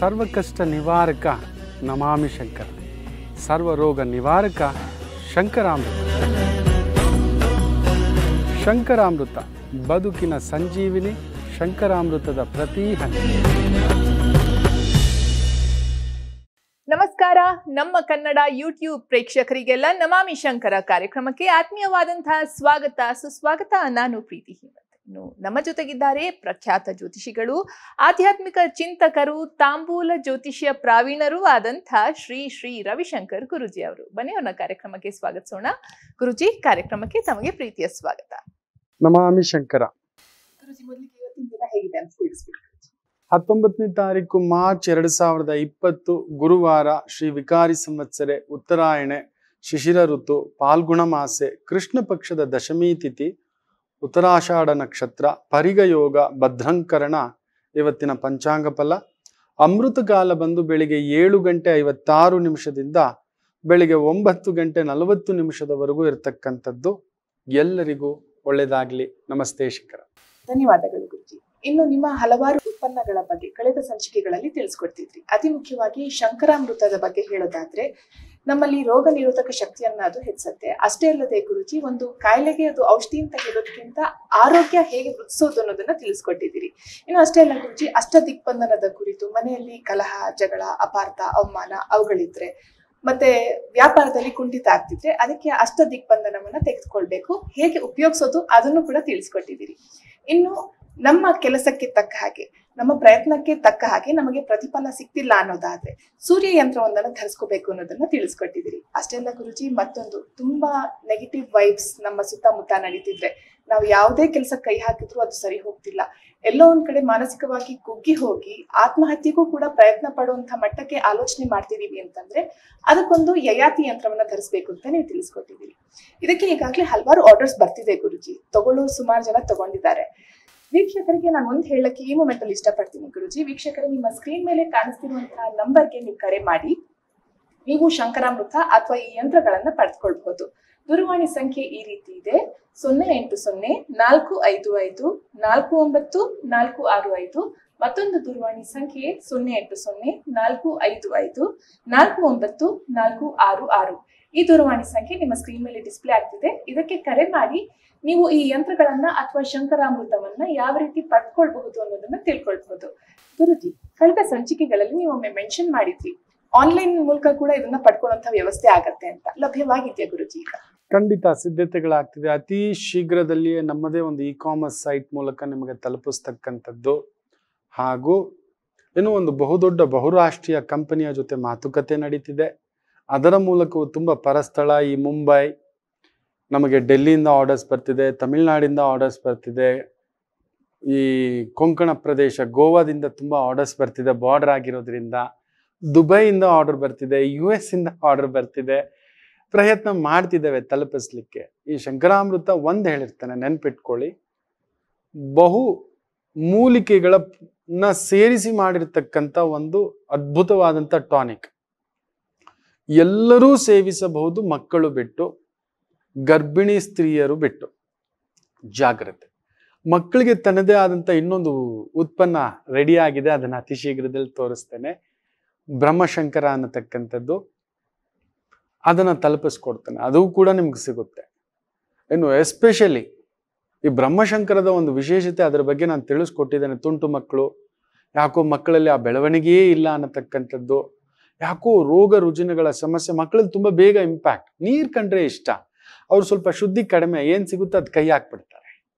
ಸರ್ವಕಷ್ಟ ನಿವಾರಕ ನಮಾಮಿ ಶಂಕರ ಸರ್ವರೋಗ ನಿವಾರಕ ಶಂಕರಾಮೃತ ಶಂಕರಾಮೃತ ಬದುಕಿನ ಸಂಜೀವಿನಿ ಶಂಕರಾಮೃತದ ಪ್ರತಿ ಹನಿ ನಮಸ್ಕಾರ ನಮ್ಮ ಕನ್ನಡ ಯೂಟ್ಯೂಬ್ ಪ್ರೇಕ್ಷಕರಿಗೆಲ್ಲ ನಮಾಮಿ ಶಂಕರ ಕಾರ್ಯಕ್ರಮಕ್ಕೆ ಆತ್ಮೀಯವಾದಂತಹ ಸ್ವಾಗತ ಸುಸ್ವಾಗತ ನಾನು ಪ್ರೀತಿ ಹೇಮಂತ್ ಇನ್ನು ನಮ್ಮ ಜೊತೆಗಿದ್ದಾರೆ ಪ್ರಖ್ಯಾತ ಜ್ಯೋತಿಷಿಗಳು ಆಧ್ಯಾತ್ಮಿಕ ಚಿಂತಕರು ತಾಂಬೂಲ ಜ್ಯೋತಿಷ್ಯ ಪ್ರಾವೀಣರೂ ಆದಂತಹ ಶ್ರೀ ಶ್ರೀ ರವಿಶಂಕರ್ ಗುರುಜಿ ಅವರು ಬನ್ನಿ ಅವ್ರನ್ನ ಕಾರ್ಯಕ್ರಮಕ್ಕೆ ಸ್ವಾಗತಿಸೋಣ ಗುರುಜಿ ಕಾರ್ಯಕ್ರಮಕ್ಕೆ ತಮಗೆ ಪ್ರೀತಿಯ ಸ್ವಾಗತ ನಮಾಮಿ ಶಂಕರ ಗುರುಜಿ ಮೊದಲಿಗೆ ಇವತ್ತಿನ ದಿನ ಹೇಗಿದೆ ಅಂತ ತಿಳಿಸ್ಬಿಡಿ ಹತ್ತೊಂಬತ್ತನೇ ತಾರೀಕು ಮಾರ್ಚ್ ಎರಡು ಸಾವಿರದ ಇಪ್ಪತ್ತು ಗುರುವಾರ ಶ್ರೀ ವಿಕಾರಿ ಸಂವತ್ಸರೆ ಉತ್ತರಾಯಣೆ ಶಿಶಿರ ಋತು ಪಾಲ್ಗುಣ ಮಾಸೆ ಕೃಷ್ಣ ಪಕ್ಷದ ದಶಮಿ ತಿಥಿ ಉತ್ತರಾಷಾಢ ನಕ್ಷತ್ರ ಪರಿಗಯೋಗ ಭದ್ರಂಕರಣ ಇವತ್ತಿನ ಪಂಚಾಂಗ ಫಲ ಅಮೃತಕಾಲ ಬಂದು ಬೆಳಿಗ್ಗೆ ಏಳು ಗಂಟೆ ಐವತ್ತಾರು ನಿಮಿಷದಿಂದ ಬೆಳಿಗ್ಗೆ ಒಂಬತ್ತು ಗಂಟೆ ನಲವತ್ತು ನಿಮಿಷದವರೆಗೂ ಇರತಕ್ಕಂಥದ್ದು ಎಲ್ಲರಿಗೂ ಒಳ್ಳೆಯದಾಗಲಿ ನಮಸ್ತೆ ಶಿಖರ ಧನ್ಯವಾದಗಳು ಗುರುಜಿ ಇನ್ನು ನಿಮ್ಮ ಹಲವಾರು ಉತ್ಪನ್ನಗಳ ಬಗ್ಗೆ ಕಳೆದ ಸಂಚಿಕೆಗಳಲ್ಲಿ ತಿಳಿಸ್ಕೊಡ್ತಿದ್ರಿ ಅತಿ ಮುಖ್ಯವಾಗಿ ಶಂಕರಾಮೃತದ ಬಗ್ಗೆ ಹೇಳೋದಾದ್ರೆ ನಮ್ಮಲ್ಲಿ ರೋಗ ನಿರೋಧಕ ಶಕ್ತಿಯನ್ನ ಅದು ಹೆಚ್ಚುತ್ತೆ ಅಷ್ಟೇ ಅಲ್ಲದೆ ಗುರುಜಿ ಒಂದು ಕಾಯಿಲೆಗೆ ಅದು ಔಷಧಿ ಅಂತ ಹೇಳೋದಕ್ಕಿಂತ ಆರೋಗ್ಯ ಹೇಗೆ ವೃದ್ಧಿಸೋದು ಅನ್ನೋದನ್ನ ತಿಳಿಸ್ಕೊಟ್ಟಿದ್ದೀರಿ ಇನ್ನು ಅಷ್ಟೇ ಅಲ್ಲ ಗುರುಜಿ ಅಷ್ಟ ದಿಗ್ಬಂಧನದ ಕುರಿತು ಮನೆಯಲ್ಲಿ ಕಲಹ ಜಗಳ ಅಪಾರ್ಥ ಅವಮಾನ ಅವುಗಳಿದ್ರೆ ಮತ್ತೆ ವ್ಯಾಪಾರದಲ್ಲಿ ಕುಂಠಿತ ಆಗ್ತಿದ್ರೆ ಅದಕ್ಕೆ ಅಷ್ಟ ದಿಗ್ಬಂಧನವನ್ನ ತೆಗೆದುಕೊಳ್ಬೇಕು ಹೇಗೆ ಉಪಯೋಗಿಸೋದು ಅದನ್ನು ಕೂಡ ತಿಳಿಸ್ಕೊಟ್ಟಿದ್ದೀರಿ ಇನ್ನು ನಮ್ಮ ಕೆಲಸಕ್ಕೆ ತಕ್ಕ ಹಾಗೆ ನಮ್ಮ ಪ್ರಯತ್ನಕ್ಕೆ ತಕ್ಕ ಹಾಗೆ ನಮಗೆ ಪ್ರತಿಫಲ ಸಿಗ್ತಿಲ್ಲ ಅನ್ನೋದಾದ್ರೆ ಸೂರ್ಯ ಯಂತ್ರವೊಂದನ್ನು ಧರಿಸ್ಕೋಬೇಕು ಅನ್ನೋದನ್ನ ತಿಳಿಸ್ಕೊಟ್ಟಿದ್ದೀರಿ ಅಷ್ಟೆಲ್ಲ ಗುರುಜಿ ಮತ್ತೊಂದು ತುಂಬಾ ನೆಗೆಟಿವ್ ವೈಬ್ಸ್ ನಮ್ಮ ಸುತ್ತಮುತ್ತ ನಡೀತಿದ್ರೆ ನಾವು ಯಾವುದೇ ಕೆಲಸ ಕೈ ಹಾಕಿದ್ರು ಅದು ಸರಿ ಹೋಗ್ತಿಲ್ಲ ಎಲ್ಲೋ ಒಂದ್ ಕಡೆ ಮಾನಸಿಕವಾಗಿ ಕುಗ್ಗಿ ಹೋಗಿ ಆತ್ಮಹತ್ಯೆಗೂ ಕೂಡ ಪ್ರಯತ್ನ ಪಡುವಂತ ಮಟ್ಟಕ್ಕೆ ಆಲೋಚನೆ ಮಾಡ್ತಿದೀವಿ ಅಂತಂದ್ರೆ ಅದಕ್ಕೊಂದು ಯಯಾತಿ ಯಂತ್ರವನ್ನ ಧರಿಸ್ಬೇಕು ಅಂತ ನೀವು ತಿಳಿಸ್ಕೊಟ್ಟಿದ್ದೀರಿ ಇದಕ್ಕೆ ಈಗಾಗಲೇ ಹಲವಾರು ಆರ್ಡರ್ಸ್ ಬರ್ತಿದೆ ಗುರುಜಿ ತಗೊಳ್ಳೋ ಸುಮಾರು ಜನ ತಗೊಂಡಿದ್ದಾರೆ ವೀಕ್ಷಕರಿಗೆ ನಾನು ಒಂದು ಹೇಳಕ್ಕೆ ಈ ಮೂಮೆಂಟ್ ಅಲ್ಲಿ ಇಷ್ಟಪಡ್ತೀನಿ ಗುರುಜಿ ವೀಕ್ಷಕರೇ ನಿಮ್ಮ ಸ್ಕ್ರೀನ್ ಮೇಲೆ ಕಾಣಿಸ್ತಿರುವಂತಹ ನಂಬರ್ಗೆ ನೀವು ಕರೆ ಮಾಡಿ ನೀವು ಶಂಕರಾಮೃತ ಅಥವಾ ಈ ಯಂತ್ರಗಳನ್ನ ಪಡೆದುಕೊಳ್ಬಹುದು ದೂರವಾಣಿ ಸಂಖ್ಯೆ ಈ ರೀತಿ ಇದೆ ಸೊನ್ನೆ ಎಂಟು ಸೊನ್ನೆ ನಾಲ್ಕು ಐದು ಐದು ನಾಲ್ಕು ಒಂಬತ್ತು ನಾಲ್ಕು ಆರು ಐದು ಮತ್ತೊಂದು ದೂರವಾಣಿ ಸಂಖ್ಯೆ ಸೊನ್ನೆ ಎಂಟು ಸೊನ್ನೆ ನಾಲ್ಕು ಐದು ಐದು ನಾಲ್ಕು ಒಂಬತ್ತು ನಾಲ್ಕು ಆರು ಆರು ಈ ದೂರವಾಣಿ ಸಂಖ್ಯೆ ನಿಮ್ಮ ಸ್ಕ್ರೀನ್ ಮೇಲೆ ಡಿಸ್ಪ್ಲೇ ಆಗ್ತಿದೆ ಇದಕ್ಕೆ ಕರೆ ಮಾಡಿ ನೀವು ಈ ಯಂತ್ರಗಳನ್ನ ಅಥವಾ ಶಂಕರಾಮೃತವನ್ನ ಯಾವ ರೀತಿ ಪಡ್ಕೊಳ್ಬಹುದು ಅನ್ನೋದನ್ನ ತಿಳ್ಕೊಳ್ಬಹುದು ಗುರುಜಿ ಕಳೆದ ಸಂಚಿಕೆಗಳಲ್ಲಿ ನೀವು ಒಮ್ಮೆ ಮೆನ್ಷನ್ ಮಾಡಿದ್ರಿ ಆನ್ಲೈನ್ ಮೂಲಕ ಕೂಡ ಇದನ್ನ ಪಡ್ಕೊಳ್ಳುವಂತ ವ್ಯವಸ್ಥೆ ಆಗತ್ತೆ ಅಂತ ಲಭ್ಯವಾಗಿದೆಯಾ ಗುರುಜಿ ಈಗ ಖಂಡಿತ ಸಿದ್ಧತೆಗಳಾಗ್ತಿದೆ ಅತಿ ಶೀಘ್ರದಲ್ಲಿಯೇ ನಮ್ಮದೇ ಒಂದು ಇ ಕಾಮರ್ಸ್ ಸೈಟ್ ಮೂಲಕ ನಿಮಗೆ ತಲುಪಿಸ್ತಕ್ಕಂಥದ್ದು ಹಾಗೂ ಇನ್ನು ಒಂದು ಬಹುದೊಡ್ಡ ಬಹುರಾಷ್ಟ್ರೀಯ ಕಂಪನಿಯ ಜೊತೆ ಮಾತುಕತೆ ನಡೀತಿದೆ ಅದರ ಮೂಲಕವೂ ತುಂಬ ಪರಸ್ಥಳ ಈ ಮುಂಬೈ ನಮಗೆ ಡೆಲ್ಲಿಯಿಂದ ಆರ್ಡರ್ಸ್ ಬರ್ತಿದೆ ತಮಿಳ್ನಾಡಿಂದ ಆರ್ಡರ್ಸ್ ಬರ್ತಿದೆ ಈ ಕೊಂಕಣ ಪ್ರದೇಶ ಗೋವಾದಿಂದ ತುಂಬ ಆರ್ಡರ್ಸ್ ಬರ್ತಿದೆ ಬಾರ್ಡರ್ ಆಗಿರೋದ್ರಿಂದ ದುಬೈಯಿಂದ ಆರ್ಡರ್ ಬರ್ತಿದೆ ಯು ಎಸ್ ಇಂದ ಆರ್ಡರ್ ಬರ್ತಿದೆ ಪ್ರಯತ್ನ ಮಾಡ್ತಿದ್ದೇವೆ ತಲುಪಿಸ್ಲಿಕ್ಕೆ ಈ ಶಂಕರಾಮೃತ ಒಂದು ಹೇಳಿರ್ತಾನೆ ನೆನ್ಪಿಟ್ಕೊಳ್ಳಿ ಬಹು ಮೂಲಿಕೆಗಳನ್ನ ಸೇರಿಸಿ ಮಾಡಿರ್ತಕ್ಕಂಥ ಒಂದು ಅದ್ಭುತವಾದಂಥ ಟಾನಿಕ್ ಎಲ್ಲರೂ ಸೇವಿಸಬಹುದು ಮಕ್ಕಳು ಬಿಟ್ಟು ಗರ್ಭಿಣಿ ಸ್ತ್ರೀಯರು ಬಿಟ್ಟು ಜಾಗ್ರತೆ ಮಕ್ಕಳಿಗೆ ತನ್ನದೇ ಆದಂಥ ಇನ್ನೊಂದು ಉತ್ಪನ್ನ ರೆಡಿ ಆಗಿದೆ ಅದನ್ನು ಅತಿ ಶೀಘ್ರದಲ್ಲಿ ತೋರಿಸ್ತೇನೆ ಬ್ರಹ್ಮಶಂಕರ ಅನ್ನತಕ್ಕಂಥದ್ದು ಅದನ್ನು ತಲುಪಿಸ್ಕೊಡ್ತಾನೆ ಅದು ಕೂಡ ನಿಮ್ಗೆ ಸಿಗುತ್ತೆ ಇನ್ನು ಎಸ್ಪೆಷಲಿ ಈ ಬ್ರಹ್ಮಶಂಕರದ ಒಂದು ವಿಶೇಷತೆ ಅದರ ಬಗ್ಗೆ ನಾನು ತಿಳಿಸ್ಕೊಟ್ಟಿದ್ದೇನೆ ತುಂಟು ಮಕ್ಕಳು ಯಾಕೋ ಮಕ್ಕಳಲ್ಲಿ ಆ ಬೆಳವಣಿಗೆಯೇ ಇಲ್ಲ ಅನ್ನತಕ್ಕಂಥದ್ದು ಯಾಕೋ ರೋಗ ರುಜಿನಗಳ ಸಮಸ್ಯೆ ಮಕ್ಕಳಲ್ಲಿ ತುಂಬ ಬೇಗ ಇಂಪ್ಯಾಕ್ಟ್ ನೀರು ಕಂಡ್ರೆ ಇಷ್ಟ ಅವ್ರು ಸ್ವಲ್ಪ ಶುದ್ಧಿ ಕಡಿಮೆ ಏನು ಸಿಗುತ್ತೋ ಅದು ಕೈ ಹಾಕ್ಬಿಡ್ತಾರೆ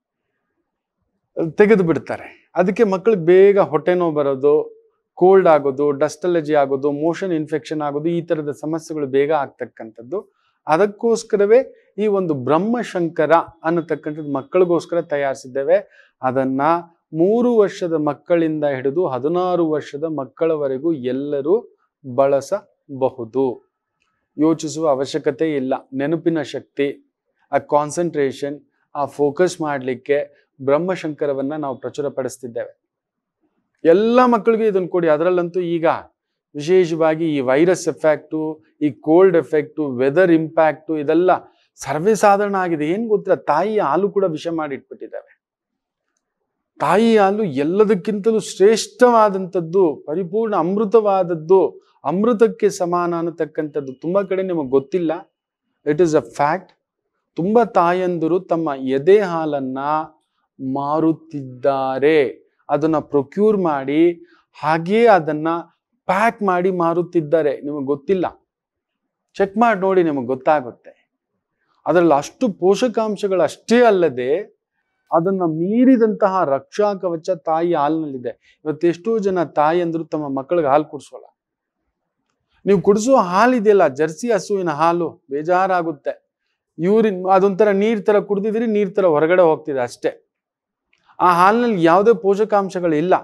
ತೆಗೆದು ಬಿಡ್ತಾರೆ ಅದಕ್ಕೆ ಮಕ್ಕಳಿಗೆ ಬೇಗ ಹೊಟ್ಟೆ ನೋವು ಬರೋದು ಕೋಲ್ಡ್ ಆಗೋದು ಡಸ್ಟ್ ಅಲರ್ಜಿ ಆಗೋದು ಮೋಷನ್ ಇನ್ಫೆಕ್ಷನ್ ಆಗೋದು ಈ ಥರದ ಸಮಸ್ಯೆಗಳು ಬೇಗ ಆಗ್ತಕ್ಕಂಥದ್ದು ಅದಕ್ಕೋಸ್ಕರವೇ ಈ ಒಂದು ಬ್ರಹ್ಮಶಂಕರ ಅನ್ನತಕ್ಕಂಥದ್ದು ಮಕ್ಕಳಿಗೋಸ್ಕರ ತಯಾರಿಸಿದ್ದೇವೆ ಅದನ್ನ ಮೂರು ವರ್ಷದ ಮಕ್ಕಳಿಂದ ಹಿಡಿದು ಹದಿನಾರು ವರ್ಷದ ಮಕ್ಕಳವರೆಗೂ ಎಲ್ಲರೂ ಬಳಸಬಹುದು ಯೋಚಿಸುವ ಅವಶ್ಯಕತೆ ಇಲ್ಲ ನೆನಪಿನ ಶಕ್ತಿ ಆ ಕಾನ್ಸಂಟ್ರೇಷನ್ ಆ ಫೋಕಸ್ ಮಾಡಲಿಕ್ಕೆ ಬ್ರಹ್ಮಶಂಕರವನ್ನ ನಾವು ಪ್ರಚುರಪಡಿಸ್ತಿದ್ದೇವೆ ಎಲ್ಲ ಮಕ್ಕಳಿಗೂ ಇದನ್ನು ಕೊಡಿ ಅದರಲ್ಲಂತೂ ಈಗ ವಿಶೇಷವಾಗಿ ಈ ವೈರಸ್ ಎಫೆಕ್ಟು ಈ ಕೋಲ್ಡ್ ಎಫೆಕ್ಟು ವೆದರ್ ಇಂಪ್ಯಾಕ್ಟು ಇದೆಲ್ಲ ಸರ್ವೇ ಸಾಧಾರಣ ಆಗಿದೆ ಏನು ಗೊತ್ತಿಲ್ಲ ತಾಯಿ ಹಾಲು ಕೂಡ ವಿಷ ಮಾಡಿಟ್ಬಿಟ್ಟಿದ್ದಾವೆ ತಾಯಿ ಹಾಲು ಎಲ್ಲದಕ್ಕಿಂತಲೂ ಶ್ರೇಷ್ಠವಾದಂಥದ್ದು ಪರಿಪೂರ್ಣ ಅಮೃತವಾದದ್ದು ಅಮೃತಕ್ಕೆ ಸಮಾನ ಅನ್ನತಕ್ಕಂಥದ್ದು ತುಂಬ ಕಡೆ ನಿಮಗೆ ಗೊತ್ತಿಲ್ಲ ಇಟ್ ಈಸ್ ಅ ಫ್ಯಾಕ್ಟ್ ತುಂಬ ತಾಯಂದಿರು ತಮ್ಮ ಎದೆ ಹಾಲನ್ನ ಮಾರುತ್ತಿದ್ದಾರೆ ಅದನ್ನ ಪ್ರೊಕ್ಯೂರ್ ಮಾಡಿ ಹಾಗೆಯೇ ಅದನ್ನ ಪ್ಯಾಕ್ ಮಾಡಿ ಮಾರುತ್ತಿದ್ದಾರೆ ನಿಮಗೆ ಗೊತ್ತಿಲ್ಲ ಚೆಕ್ ಮಾಡಿ ನೋಡಿ ನಿಮಗೆ ಗೊತ್ತಾಗುತ್ತೆ ಅದರಲ್ಲಿ ಅಷ್ಟು ಪೋಷಕಾಂಶಗಳು ಅಷ್ಟೇ ಅಲ್ಲದೆ ಅದನ್ನ ಮೀರಿದಂತಹ ರಕ್ಷಾ ಕವಚ ತಾಯಿ ಹಾಲಿನಲ್ಲಿದೆ ಇವತ್ತು ಎಷ್ಟೋ ಜನ ತಾಯಿಯಂದ್ರು ತಮ್ಮ ಮಕ್ಕಳಿಗೆ ಹಾಲು ಕುಡಿಸೋಲ್ಲ ನೀವು ಕುಡಿಸೋ ಹಾಲಿದೆಯಲ್ಲ ಜರ್ಸಿ ಹಸುವಿನ ಹಾಲು ಬೇಜಾರಾಗುತ್ತೆ ಯೂರಿನ್ ಅದೊಂಥರ ನೀರ್ ತರ ಕುಡ್ದಿದ್ರಿ ನೀರ್ ತರ ಹೊರಗಡೆ ಹೋಗ್ತಿದೆ ಅಷ್ಟೇ ಆ ಹಾಲಿನಲ್ಲಿ ಯಾವುದೇ ಪೋಷಕಾಂಶಗಳು ಇಲ್ಲ